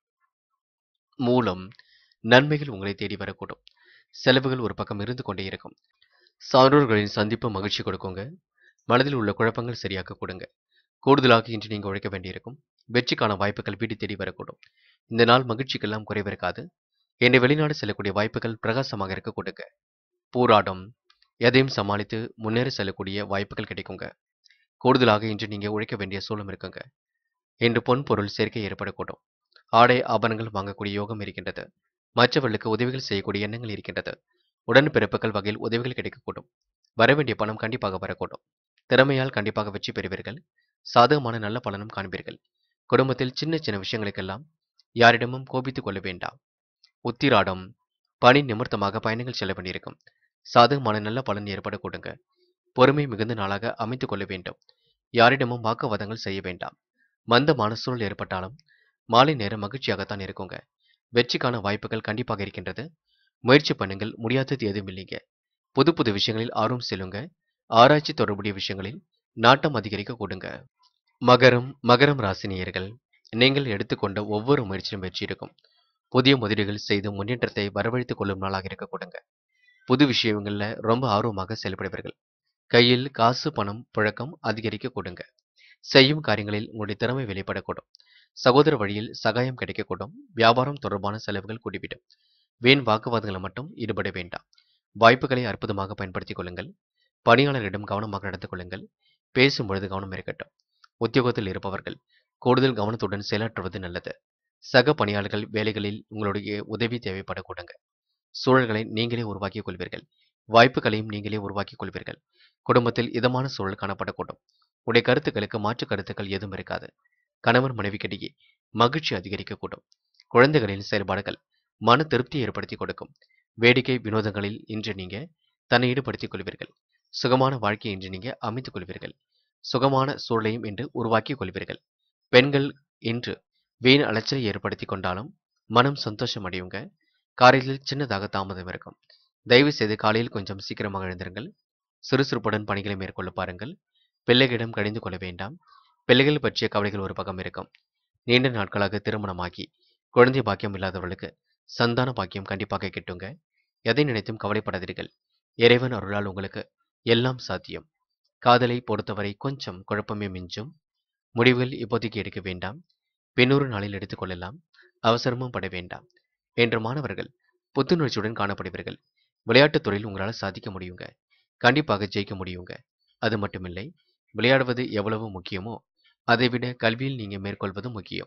மூலம் நன்மைகள் உங்களை தேடி வரக்கூடும் செலவுகள் ஒரு பக்கம் இருந்து கொண்டே இருக்கும் சான்றோர்களின் சந்திப்பு மகிழ்ச்சி கொடுக்குங்க மனதில் உள்ள குழப்பங்கள் சரியாக்க கொடுங்க கூடுதலாக இன்று நீங்கள் உழைக்க வேண்டியிருக்கும் வெற்றிக்கான வாய்ப்புகள் வீடு தேடி வரக்கூடும் இந்த நாள் மகிழ்ச்சிக்கெல்லாம் குறைவிருக்காது என்னை வெளிநாடு செல்லக்கூடிய வாய்ப்புகள் பிரகாசமாக இருக்க கொடுங்க போராட்டம் எதையும் சமாளித்து முன்னேற செல்லக்கூடிய வாய்ப்புகள் கிடைக்குங்க கூடுதலாக இன்று நீங்க உழைக்க வேண்டிய சூழலும் இருக்குங்க இன்று பொன் பொருள் சேர்க்கை ஏற்படக்கூடும் ஆடை ஆபரணங்கள் வாங்கக்கூடிய யோகம் இருக்கின்றது மற்றவர்களுக்கு உதவிகள் செய்யக்கூடிய எண்ணங்கள் இருக்கின்றது உடன்பிறப்புகள் வகையில் உதவிகள் கிடைக்கக்கூடும் வரவேண்டிய பணம் கண்டிப்பாக வரக்கூடும் திறமையால் கண்டிப்பாக வெற்றி பெறுவீர்கள் சாதகமான நல்ல பலனும் காண்பீர்கள் குடும்பத்தில் சின்ன சின்ன விஷயங்களுக்கெல்லாம் யாரிடமும் கோபித்துக் கொள்ள வேண்டாம் உத்திராடம் பணி நிமித்தமாக பயணங்கள் செல்ல வேண்டியிருக்கும் சாதகமான நல்ல பலன் ஏற்பட கொடுங்க பொறுமை மிகுந்த நாளாக அமைத்துக் கொள்ள வேண்டும் யாரிடமும் வாக்குவாதங்கள் செய்ய வேண்டாம் மந்தமான சூழல் ஏற்பட்டாலும் மாலை நேரம் மகிழ்ச்சியாகத்தான் இருக்குங்க வெற்றிக்கான வாய்ப்புகள் கண்டிப்பாக இருக்கின்றது முயற்சி பண்ணுங்கள் முடியாதது எதுவும் இல்லைங்க புது புது விஷயங்களில் ஆர்வம் செல்லுங்க ஆராய்ச்சி தொடர்புடைய விஷயங்களில் நாட்டம் அதிகரிக்க கொடுங்க மகரம் மகரம் ராசினியர்கள் நீங்கள் எடுத்துக்கொண்ட ஒவ்வொரு முயற்சியும் வெற்றி இருக்கும் புதிய முதலீடுகள் செய்து முன்னேற்றத்தை வரவழைத்துக் கொள்ளும் நாளாக இருக்க கொடுங்க புது விஷயங்கள்ல ரொம்ப ஆர்வமாக செயல்படுவீர்கள் கையில் காசு பணம் புழக்கம் அதிகரிக்க கொடுங்க செய்யும் காரியங்களில் உங்களுடைய திறமை வெளிப்படக்கூடும் சகோதர வழியில் சகாயம் கிடைக்கக்கூடும் வியாபாரம் தொடர்பான செலவுகள் கூடிவிடும் வீண் வாக்குவாதங்களை மட்டும் ஈடுபட வேண்டாம் வாய்ப்புகளை அற்புதமாக பயன்படுத்திக் கொள்ளுங்கள் பணியாளர்களிடம் கவனமாக நடந்து கொள்ளுங்கள் பேசும் பொழுது கவனம் இருக்கட்டும் உத்தியோகத்தில் இருப்பவர்கள் கூடுதல் கவனத்துடன் செயலாற்றுவது நல்லது சக பணியாளர்கள் வேலைகளில் உங்களுடைய உதவி தேவைப்படக்கூடுங்க சூழல்களை நீங்களே உருவாக்கிக் கொள்வீர்கள் வாய்ப்புகளையும் நீங்களே உருவாக்கிக் கொள்வீர்கள் குடும்பத்தில் இதமான சூழல் காணப்படக்கூடும் உடைய கருத்துக்களுக்கு மாற்று கருத்துக்கள் எதுவும் இருக்காது கணவன் மனைவிக்கிடையே மகிழ்ச்சி அதிகரிக்கக்கூடும் குழந்தைகளின் செயல்பாடுகள் மன திருப்தி ஏற்படுத்தி கொடுக்கும் வேடிக்கை வினோதங்களில் இன்று நீங்க தன்னை ஈடுபடுத்திக் கொள்வீர்கள் சுகமான வாழ்க்கையை இன்று நீங்க அமைத்துக் கொள்வீர்கள் சுகமான சூழலையும் இன்று உருவாக்கிக் கொள்வீர்கள் பெண்கள் இன்று வீண் அலைச்சலை ஏற்படுத்தி கொண்டாலும் மனம் சந்தோஷம் அடையுங்க காலையில் சின்னதாக தாமதம் இருக்கும் தயவு செய்து காலையில் கொஞ்சம் சீக்கிரமாக எழுந்திருங்கள் சுறுசுறுப்புடன் பணிகளை மேற்கொள்ள பாருங்கள் பிள்ளைகளிடம் கடிந்து கொள்ள வேண்டாம் பிள்ளைகள் பற்றிய கவலைகள் ஒரு பக்கம் இருக்கும் நீண்ட நாட்களாக திருமணமாகி குழந்தை பாக்கியம் இல்லாதவர்களுக்கு சந்தான பாக்கியம் கண்டிப்பாக கிட்டுங்க எதை நினைத்தும் கவலைப்படாதீர்கள் இறைவன் அருளால் உங்களுக்கு எல்லாம் சாத்தியம் காதலை பொறுத்தவரை கொஞ்சம் குழப்பமே மிஞ்சும் முடிவுகள் இப்போதைக்கு எடுக்க வேண்டாம் பின்னொரு நாளில் எடுத்துக்கொள்ளலாம் அவசரமும் பட வேண்டாம் என்ற மாணவர்கள் புத்துணர்ச்சியுடன் காணப்படுவீர்கள் விளையாட்டுத் துறையில் உங்களால் சாதிக்க முடியுங்க கண்டிப்பாக ஜெயிக்க முடியுங்க அது மட்டுமில்லை விளையாடுவது எவ்வளவு முக்கியமோ அதைவிட கல்வியில் நீங்க மேற்கொள்வது முக்கியம்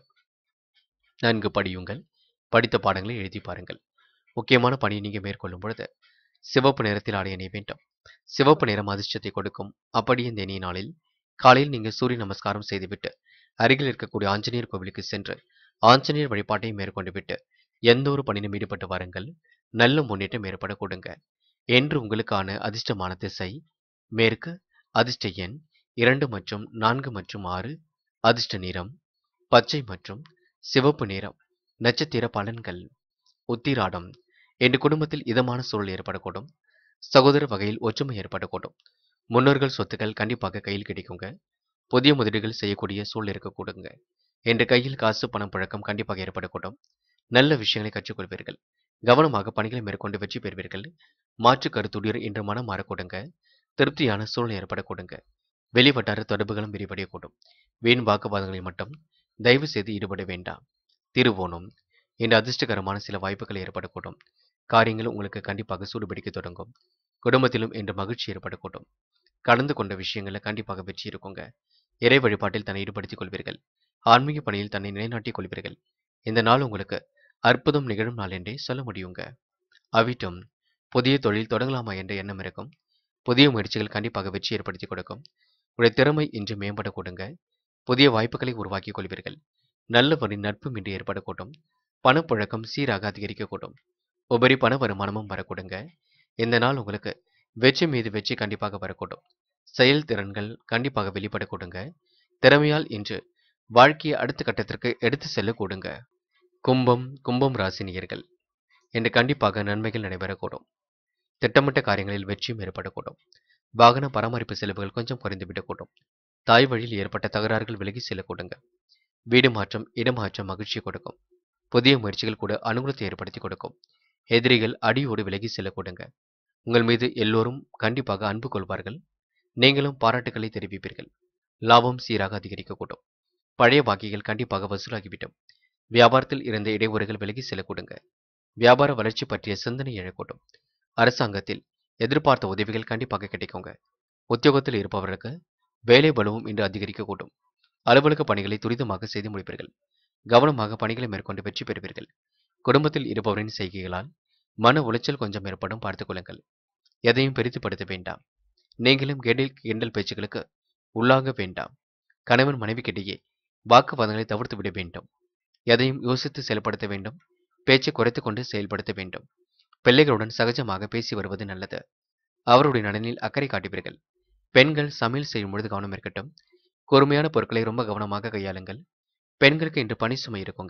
நன்கு படியுங்கள் படித்த பாடங்களை எழுதி பாருங்கள் முக்கியமான பணியை நீங்க மேற்கொள்ளும் பொழுது சிவப்பு நிறத்தில் ஆடை அணிய வேண்டும் சிவப்பு நிறம் அதிர்ஷ்டத்தை கொடுக்கும் அப்படி இந்த இனிய நாளில் காலையில் நீங்க சூரிய நமஸ்காரம் செய்துவிட்டு அருகில் இருக்கக்கூடிய ஆஞ்சநேயர் கோவிலுக்கு சென்று ஆஞ்சநேயர் வழிபாட்டை மேற்கொண்டு விட்டு எந்த ஒரு பணியிலும் ஈடுபட்டு வாருங்கள் நல்ல முன்னேற்றம் ஏற்பட கொடுங்க என்று உங்களுக்கான அதிர்ஷ்டமான திசை மேற்கு அதிர்ஷ்ட எண் இரண்டு மற்றும் நான்கு மற்றும் ஆறு அதிர்ஷ்ட நிறம் பச்சை மற்றும் சிவப்பு நிறம் நட்சத்திர பலன்கள் உத்திராடம் என் குடும்பத்தில் இதமான சூழல் ஏற்படக்கூடும் சகோதர வகையில் ஒற்றுமை ஏற்படக்கூடும் முன்னோர்கள் சொத்துக்கள் கண்டிப்பாக கையில் கிடைக்குங்க புதிய முதலீடுகள் செய்யக்கூடிய சூழல் இருக்கக்கூடுங்க என்ற கையில் காசு பணம் பழக்கம் கண்டிப்பாக ஏற்படக்கூடும் நல்ல விஷயங்களை கற்றுக்கொள்வீர்கள் கவனமாக பணிகளை மேற்கொண்டு வெற்றி பெறுவீர்கள் மாற்று கருத்துடைய இன்று மனம் மாறக்கூடுங்க திருப்தியான சூழல் ஏற்படக்கூடுங்க வெளிவட்டார தொடர்புகளும் விரிவடையக்கூடும் வீண் வாக்குவாதங்களில் மட்டும் தயவு செய்து ஈடுபட வேண்டாம் திருவோணம் இந்த அதிர்ஷ்டகரமான சில வாய்ப்புகள் ஏற்படக்கூடும் காரியங்கள் உங்களுக்கு கண்டிப்பாக சூடுபிடிக்க தொடங்கும் குடும்பத்திலும் இன்று மகிழ்ச்சி ஏற்படக்கூடும் கடந்து கொண்ட விஷயங்களில் கண்டிப்பாக வெற்றி இருக்குங்க இறை வழிபாட்டில் தன்னை ஈடுபடுத்திக் கொள்வீர்கள் ஆன்மீக பணியில் தன்னை நிலைநாட்டிக் கொள்வீர்கள் இந்த நாள் உங்களுக்கு அற்புதம் நிகழும் நாள் என்றே சொல்ல முடியுங்க அவிட்டம் புதிய தொழில் தொடங்கலாமா என்ற எண்ணம் இருக்கும் புதிய முயற்சிகள் கண்டிப்பாக வெற்றி ஏற்படுத்தி கொடுக்கும் உடைய திறமை இன்று மேம்பட கொடுங்க புதிய வாய்ப்புகளை உருவாக்கிக் கொள்வீர்கள் நல்லவரின் நட்பும் இன்று ஏற்படக்கூடும் பணப்புழக்கம் சீராக அதிகரிக்கக்கூடும் உபரி பண வருமானமும் வரக்கூடுங்க இந்த நாள் உங்களுக்கு வெற்றி மீது வெற்றி கண்டிப்பாக வரக்கூடும் செயல்திறன்கள் கண்டிப்பாக வெளிப்பட கொடுங்க திறமையால் இன்று வாழ்க்கையை அடுத்த கட்டத்திற்கு எடுத்து செல்ல கொடுங்க கும்பம் கும்பம் ராசினியர்கள் இன்று கண்டிப்பாக நன்மைகள் நடைபெறக்கூடும் திட்டமிட்ட காரியங்களில் வெற்றியும் ஏற்படக்கூடும் வாகன பராமரிப்பு செலவுகள் கொஞ்சம் குறைந்துவிடக்கூடும் தாய் வழியில் ஏற்பட்ட தகராறுகள் விலகி செல்லக்கூடுங்க வீடு மாற்றம் இடமாற்றம் மகிழ்ச்சி கொடுக்கும் புதிய முயற்சிகள் கூட அனுகூலத்தை ஏற்படுத்தி கொடுக்கும் எதிரிகள் அடியோடு விலகி செல்லக்கூடுங்க உங்கள் மீது எல்லோரும் கண்டிப்பாக அன்பு கொள்வார்கள் நீங்களும் பாராட்டுகளை தெரிவிப்பீர்கள் லாபம் சீராக அதிகரிக்கக்கூடும் பழைய பாக்கிகள் கண்டிப்பாக வசூலாகிவிடும் வியாபாரத்தில் இருந்த இடையூறுகள் விலகி செல்லக்கூடுங்க வியாபார வளர்ச்சி பற்றிய சிந்தனை எழக்கூடும் அரசாங்கத்தில் எதிர்பார்த்த உதவிகள் கண்டிப்பாக கிடைக்குங்க உத்தியோகத்தில் இருப்பவர்களுக்கு வேலை பலுவும் இன்று அதிகரிக்கக்கூடும் அலுவலக பணிகளை துரிதமாக செய்து முடிப்பீர்கள் கவனமாக பணிகளை மேற்கொண்டு வெற்றி பெறுவீர்கள் குடும்பத்தில் இருப்பவரின் செய்கைகளால் மன உளைச்சல் கொஞ்சம் ஏற்படும் பார்த்துக் கொள்ளுங்கள் எதையும் பெரிதுபடுத்த வேண்டாம் நீங்களும் கெடில் கிண்டல் பேச்சுகளுக்கு உள்ளாக வேண்டாம் கணவன் மனைவிக்கிடையே வாக்குவாதங்களை தவிர்த்து விட வேண்டும் எதையும் யோசித்து செயல்படுத்த வேண்டும் பேச்சை குறைத்துக் கொண்டு செயல்படுத்த வேண்டும் பிள்ளைகளுடன் சகஜமாக பேசி வருவது நல்லது அவருடைய நலனில் அக்கறை காட்டுவீர்கள் பெண்கள் சமையல் செய்யும் பொழுது கவனம் இருக்கட்டும் கூர்மையான பொருட்களை ரொம்ப கவனமாக கையாளுங்கள் பெண்களுக்கு இன்று பணி சுமை இருக்குங்க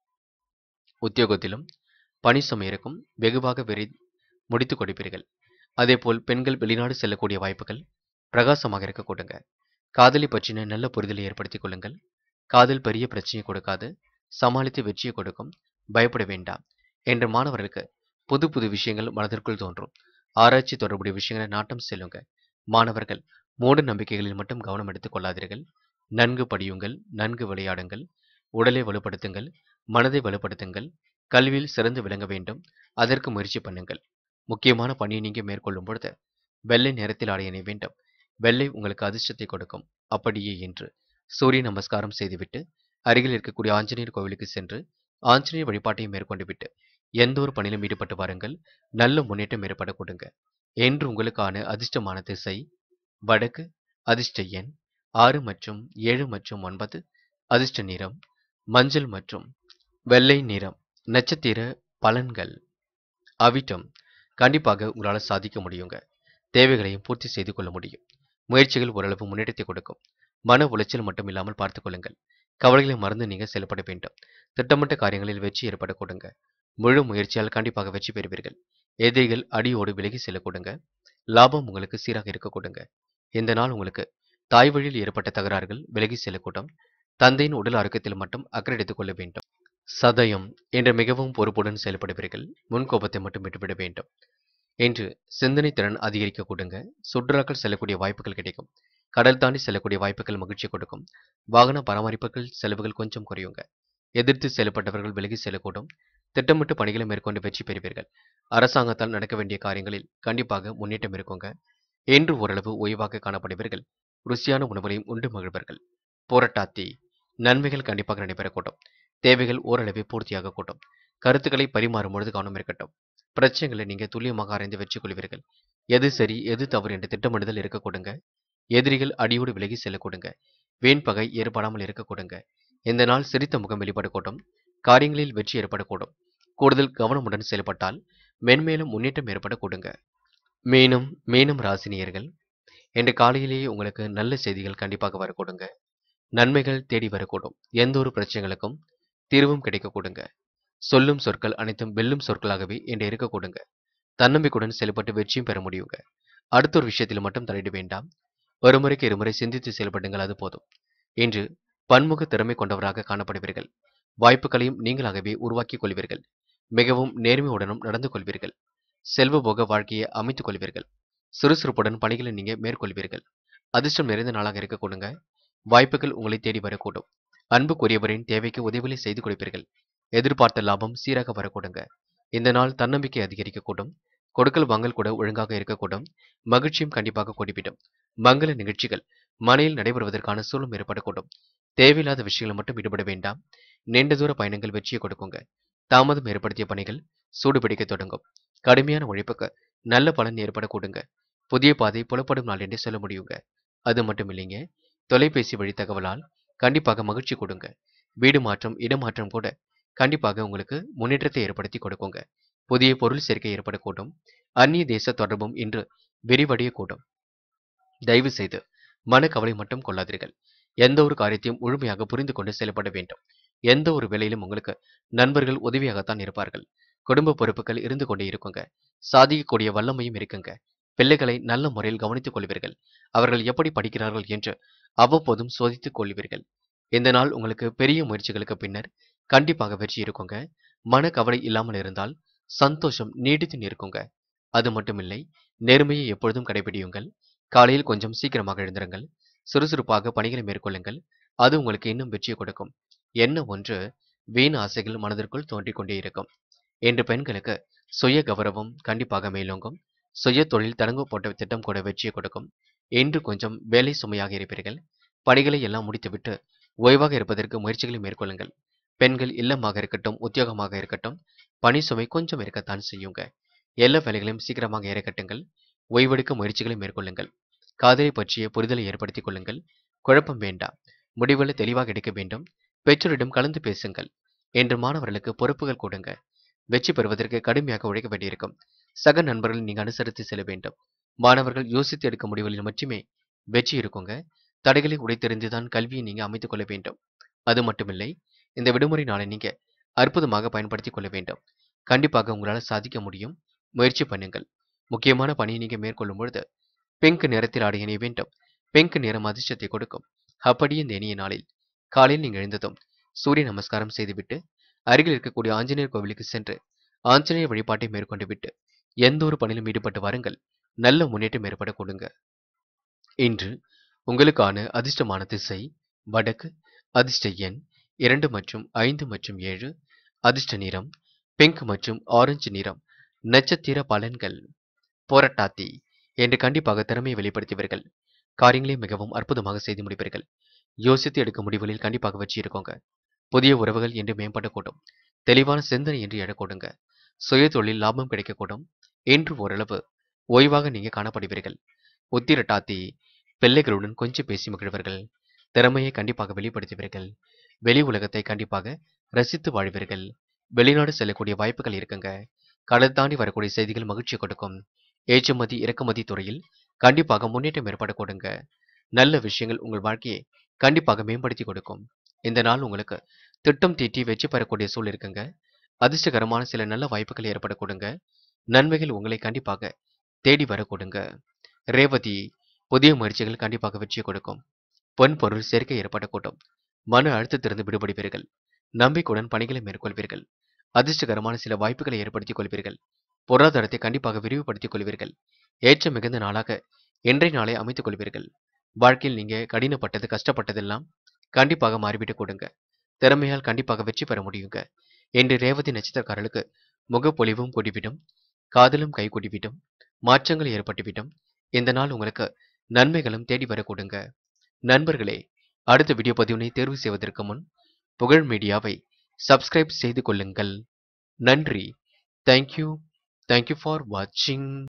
உத்தியோகத்திலும் பணி சுமை இருக்கும் வெகுவாக விரை முடித்துக் கொடுப்பீர்கள் அதேபோல் பெண்கள் வெளிநாடு செல்லக்கூடிய வாய்ப்புகள் பிரகாசமாக இருக்க கொடுங்க காதலி பற்றின நல்ல புரிதலை ஏற்படுத்திக் கொள்ளுங்கள் காதல் பெரிய பிரச்சனையை கொடுக்காது சமாளித்து வெற்றியை கொடுக்கும் பயப்பட வேண்டாம் என்ற மாணவர்களுக்கு புது புது விஷயங்கள் மனதிற்குள் தோன்றும் ஆராய்ச்சி தொடர்புடைய விஷயங்களை நாட்டம் செல்லுங்க மாணவர்கள் மூட நம்பிக்கைகளில் மட்டும் கவனம் எடுத்துக் கொள்ளாதீர்கள் நன்கு படியுங்கள் நன்கு விளையாடுங்கள் உடலை வலுப்படுத்துங்கள் மனதை வலுப்படுத்துங்கள் கல்வியில் சிறந்து விளங்க வேண்டும் அதற்கு முயற்சி பண்ணுங்கள் முக்கியமான பணியை நீங்க மேற்கொள்ளும் பொழுது வெள்ளை நிறத்தில் ஆடை அணிய வேண்டும் வெள்ளை உங்களுக்கு அதிர்ஷ்டத்தை கொடுக்கும் அப்படியே என்று சூரிய நமஸ்காரம் செய்துவிட்டு அருகில் இருக்கக்கூடிய ஆஞ்சநேயர் கோவிலுக்கு சென்று ஆஞ்சநேயர் வழிபாட்டையும் மேற்கொண்டு விட்டு எந்த ஒரு பணியிலும் ஈடுபட்டு வாருங்கள் நல்ல முன்னேற்றம் ஏற்பட கொடுங்க என்று உங்களுக்கான அதிர்ஷ்டமான திசை வடக்கு அதிர்ஷ்ட எண் ஆறு மற்றும் ஏழு மற்றும் ஒன்பது அதிர்ஷ்ட நிறம் மஞ்சள் மற்றும் வெள்ளை நிறம் நட்சத்திர பலன்கள் அவிட்டம் கண்டிப்பாக உங்களால் சாதிக்க முடியுங்க தேவைகளையும் பூர்த்தி செய்து கொள்ள முடியும் முயற்சிகள் ஓரளவு முன்னேற்றத்தை கொடுக்கும் மன உளைச்சல் மட்டும் இல்லாமல் பார்த்துக் கொள்ளுங்கள் கவலைகளை மறந்து நீங்க செயல்பட வேண்டும் திட்டமிட்ட காரியங்களில் வெற்றி ஏற்பட கொடுங்க முழு முயற்சியால் கண்டிப்பாக வெற்றி பெறுவீர்கள் எதிரிகள் அடியோடு விலகி செல்ல கொடுங்க லாபம் உங்களுக்கு சீராக இருக்க கொடுங்க இந்த நாள் உங்களுக்கு தாய் வழியில் ஏற்பட்ட தகராறுகள் விலகி செல்லக்கூடும் தந்தையின் உடல் ஆரோக்கியத்தில் மட்டும் அக்கறை எடுத்துக் கொள்ள வேண்டும் சதயம் என்று மிகவும் பொறுப்புடன் செயல்படுவீர்கள் முன்கோபத்தை மட்டும் விட்டுவிட வேண்டும் என்று சிந்தனை திறன் அதிகரிக்க கொடுங்க சுற்றுலாக்கள் செல்லக்கூடிய வாய்ப்புகள் கிடைக்கும் கடல் தாண்டி செல்லக்கூடிய வாய்ப்புகள் மகிழ்ச்சி கொடுக்கும் வாகன பராமரிப்புகள் செலவுகள் கொஞ்சம் குறையுங்க எதிர்த்து செயல்பட்டவர்கள் விலகி செல்லக்கூடும் திட்டமிட்டு பணிகளை மேற்கொண்டு வெற்றி பெறுவீர்கள் அரசாங்கத்தால் நடக்க வேண்டிய காரியங்களில் கண்டிப்பாக முன்னேற்றம் இருக்குங்க என்று ஓரளவு ஓய்வாக காணப்படுவீர்கள் ருசியான உணவுகளையும் உண்டு மகிழ்வர்கள் போராட்டாத்தி நன்மைகள் கண்டிப்பாக நடைபெறக்கூடும் தேவைகள் ஓரளவே பூர்த்தியாக கூட்டும் கருத்துக்களை பரிமாறும் பொழுது கவனம் இருக்கட்டும் பிரச்சனைகளை நீங்க துல்லியமாக அறிந்து வெற்றி கொள்வீர்கள் எது சரி எது தவறு என்ற திட்டமிடுதல் இருக்க கொடுங்க எதிரிகள் அடியோடு விலகி செல்ல கொடுங்க வீண் பகை ஏற்படாமல் இருக்க கொடுங்க இந்த நாள் சிரித்த முகம் வெளிப்படக்கூடும் காரியங்களில் வெற்றி ஏற்படக்கூடும் கூடுதல் கவனமுடன் செயல்பட்டால் மென்மேலும் முன்னேற்றம் ஏற்பட கொடுங்க மீனும் மீனும் ராசினியர்கள் இன்று காலையிலேயே உங்களுக்கு நல்ல செய்திகள் கண்டிப்பாக வரக்கூடுங்க நன்மைகள் தேடி வரக்கூடும் எந்த ஒரு பிரச்சனைகளுக்கும் தீர்வும் கிடைக்க கொடுங்க சொல்லும் சொற்கள் அனைத்தும் வெல்லும் சொற்களாகவே இன்று இருக்க கொடுங்க தன்னம்பிக்கையுடன் செயல்பட்டு வெற்றியும் பெற முடியுங்க அடுத்த ஒரு விஷயத்தில் மட்டும் தலையிட வேண்டாம் ஒரு முறைக்கு இருமுறை சிந்தித்து செயல்படுங்கள் அது போதும் இன்று பன்முக திறமை கொண்டவராக காணப்படுவீர்கள் வாய்ப்புகளையும் நீங்களாகவே உருவாக்கிக் கொள்வீர்கள் மிகவும் நேர்மையுடனும் நடந்து கொள்வீர்கள் செல்வ போக வாழ்க்கையை அமைத்துக் கொள்வீர்கள் சுறுசுறுப்புடன் பணிகளை நீங்க மேற்கொள்வீர்கள் அதிர்ஷ்டம் நிறைந்த நாளாக இருக்க கொடுங்க வாய்ப்புகள் உங்களை தேடி வரக்கூடும் அன்புக்குரியவரின் தேவைக்கு உதவிகளை செய்து கொடுப்பீர்கள் எதிர்பார்த்த லாபம் சீராக வரக்கூடுங்க இந்த நாள் தன்னம்பிக்கை அதிகரிக்கக்கூடும் கொடுக்கல் வாங்கல் கூட ஒழுங்காக இருக்கக்கூடும் மகிழ்ச்சியும் கண்டிப்பாக கூடிவிடும் மங்கள நிகழ்ச்சிகள் மனையில் நடைபெறுவதற்கான சூழலும் ஏற்படக்கூடும் தேவையில்லாத விஷயங்களை மட்டும் ஈடுபட வேண்டாம் நீண்ட தூர பயணங்கள் வெற்றியை கொடுக்குங்க தாமதம் ஏற்படுத்திய பணிகள் சூடுபிடிக்க தொடங்கும் கடுமையான உழைப்புக்கு நல்ல பலன் ஏற்பட கொடுங்க புதிய பாதை புலப்படும் நாள் என்றே சொல்ல முடியுங்க அது மட்டும் இல்லைங்க தொலைபேசி வழி தகவலால் கண்டிப்பாக மகிழ்ச்சி கொடுங்க வீடு மாற்றம் இடமாற்றம் கூட கண்டிப்பாக உங்களுக்கு முன்னேற்றத்தை ஏற்படுத்தி கொடுக்குங்க புதிய பொருள் சேர்க்கை ஏற்படக்கூடும் அந்நிய தேச தொடர்பும் இன்று விரிவடைய கூடும் தயவு செய்து மனக்கவலை மட்டும் கொள்ளாதீர்கள் எந்த ஒரு காரியத்தையும் முழுமையாக புரிந்து கொண்டு செயல்பட வேண்டும் எந்த ஒரு வேலையிலும் உங்களுக்கு நண்பர்கள் உதவியாகத்தான் இருப்பார்கள் குடும்ப பொறுப்புகள் இருந்து கொண்டே இருக்குங்க சாதிக்கக்கூடிய வல்லமையும் இருக்குங்க பிள்ளைகளை நல்ல முறையில் கவனித்துக் கொள்வீர்கள் அவர்கள் எப்படி படிக்கிறார்கள் என்று அவ்வப்போதும் சோதித்துக் கொள்வீர்கள் இந்த நாள் உங்களுக்கு பெரிய முயற்சிகளுக்கு பின்னர் கண்டிப்பாக வெற்றி இருக்குங்க மனக்கவலை இல்லாமல் இருந்தால் சந்தோஷம் நீடித்து நிற்குங்க அது மட்டுமில்லை நேர்மையை எப்பொழுதும் கடைபிடியுங்கள் காலையில் கொஞ்சம் சீக்கிரமாக எழுந்திருங்கள் சுறுசுறுப்பாக பணிகளை மேற்கொள்ளுங்கள் அது உங்களுக்கு இன்னும் வெற்றியை கொடுக்கும் என்ன ஒன்று வீண் ஆசைகள் மனதிற்குள் தோன்றிக் கொண்டே இருக்கும் என்று பெண்களுக்கு சுய கௌரவம் கண்டிப்பாக மேலோங்கும் சுய தொழில் தடங்கு போட்ட திட்டம் கூட வெற்றியை கொடுக்கும் இன்று கொஞ்சம் வேலை சுமையாக இருப்பீர்கள் பணிகளை எல்லாம் முடித்துவிட்டு ஓய்வாக இருப்பதற்கு முயற்சிகளை மேற்கொள்ளுங்கள் பெண்கள் இல்லமாக இருக்கட்டும் உத்தியோகமாக இருக்கட்டும் பணி சுமை கொஞ்சம் இருக்கத்தான் செய்யுங்க எல்லா வேலைகளையும் சீக்கிரமாக இறக்கட்டுங்கள் ஓய்வெடுக்க முயற்சிகளை மேற்கொள்ளுங்கள் காதலை பற்றிய புரிதலை ஏற்படுத்திக் கொள்ளுங்கள் குழப்பம் வேண்டாம் முடிவுகளை தெளிவாக எடுக்க வேண்டும் பெற்றோரிடம் கலந்து பேசுங்கள் என்று மாணவர்களுக்கு பொறுப்புகள் கொடுங்க வெற்றி பெறுவதற்கு கடுமையாக உழைக்க வேண்டியிருக்கும் சக நண்பர்களை நீங்க அனுசரித்து செல்ல வேண்டும் மாணவர்கள் யோசித்து எடுக்கும் முடிவுகளில் மட்டுமே வெற்றி இருக்குங்க தடைகளை உடைத்தெறிந்துதான் கல்வியை நீங்க அமைத்துக் கொள்ள வேண்டும் அது மட்டுமில்லை இந்த விடுமுறை நாளை நீங்க அற்புதமாக பயன்படுத்திக் கொள்ள வேண்டும் கண்டிப்பாக உங்களால் சாதிக்க முடியும் முயற்சி பண்ணுங்கள் முக்கியமான பணியை நீங்க மேற்கொள்ளும் பொழுது பிங்க் நிறத்தில் ஆடை அணிய வேண்டும் பிங்க் நிறம் அதிர்ஷ்டத்தை கொடுக்கும் அப்படி இந்த இனிய நாளில் காலையில் நீங்கள் எழுந்ததும் சூரிய நமஸ்காரம் செய்துவிட்டு அருகில் இருக்கக்கூடிய ஆஞ்சநேயர் கோவிலுக்கு சென்று ஆஞ்சநேயர் வழிபாட்டை மேற்கொண்டு விட்டு எந்த ஒரு பணியிலும் ஈடுபட்டு வாருங்கள் நல்ல முன்னேற்றம் ஏற்பட கொடுங்க இன்று உங்களுக்கான அதிர்ஷ்டமான திசை வடக்கு அதிர்ஷ்ட எண் இரண்டு மற்றும் ஐந்து மற்றும் ஏழு அதிர்ஷ்ட நிறம் பிங்க் மற்றும் ஆரஞ்சு நிறம் நட்சத்திர பலன்கள் போராட்டாத்தி என்று கண்டிப்பாக திறமையை வெளிப்படுத்துவீர்கள் காரியங்களை மிகவும் அற்புதமாக செய்து முடிப்பீர்கள் யோசித்து எடுக்கும் முடிவுகளில் கண்டிப்பாக வச்சு இருக்கோங்க புதிய உறவுகள் என்று மேம்படக்கூடும் தெளிவான சிந்தனை என்று எழக்கூடுங்க சுய தொழில் லாபம் கிடைக்கக்கூடும் என்று ஓரளவு ஓய்வாக நீங்க காணப்படுவீர்கள் உத்திரட்டாத்தி பிள்ளைகளுடன் கொஞ்சம் பேசி மகிழ்வர்கள் திறமையை கண்டிப்பாக வெளிப்படுத்துவீர்கள் வெளி உலகத்தை கண்டிப்பாக ரசித்து வாழ்வீர்கள் வெளிநாடு செல்லக்கூடிய வாய்ப்புகள் இருக்குங்க கடல் தாண்டி வரக்கூடிய செய்திகள் மகிழ்ச்சி கொடுக்கும் ஏற்றுமதி இறக்குமதி துறையில் கண்டிப்பாக முன்னேற்றம் ஏற்பட கொடுங்க நல்ல விஷயங்கள் உங்கள் வாழ்க்கையை கண்டிப்பாக மேம்படுத்தி கொடுக்கும் இந்த நாள் உங்களுக்கு திட்டம் தீட்டி வெற்றி பெறக்கூடிய சூழல் இருக்குங்க அதிர்ஷ்டகரமான சில நல்ல வாய்ப்புகள் ஏற்பட கொடுங்க நன்மைகள் உங்களை கண்டிப்பாக தேடி வர கொடுங்க ரேவதி புதிய முயற்சிகள் கண்டிப்பாக வெற்றியை கொடுக்கும் பொன் பொருள் சேர்க்கை ஏற்படக்கூடும் மன அழுத்தத்திலிருந்து விடுபடுவீர்கள் நம்பிக்கையுடன் பணிகளை மேற்கொள்வீர்கள் அதிர்ஷ்டகரமான சில வாய்ப்புகளை ஏற்படுத்திக் கொள்வீர்கள் பொருளாதாரத்தை கண்டிப்பாக விரிவுபடுத்திக் கொள்வீர்கள் ஏற்றம் மிகுந்த நாளாக இன்றைய நாளை அமைத்துக் கொள்வீர்கள் வாழ்க்கையில் நீங்க கடினப்பட்டது கஷ்டப்பட்டதெல்லாம் கண்டிப்பாக மாறிவிட்டு கொடுங்க திறமையால் கண்டிப்பாக வெற்றி பெற முடியுங்க என்று ரேவதி நட்சத்திரக்காரர்களுக்கு முகப்பொலிவும் கூடிவிடும் காதலும் கை கூடிவிடும் மாற்றங்கள் ஏற்பட்டுவிடும் இந்த நாள் உங்களுக்கு நன்மைகளும் தேடி வர கொடுங்க நண்பர்களே அடுத்த வீடியோ பதிவினை தேர்வு செய்வதற்கு முன் புகழ் மீடியாவை சப்ஸ்கிரைப் செய்து கொள்ளுங்கள் நன்றி தேங்க்யூ தேங்க்யூ ஃபார் வாட்சிங்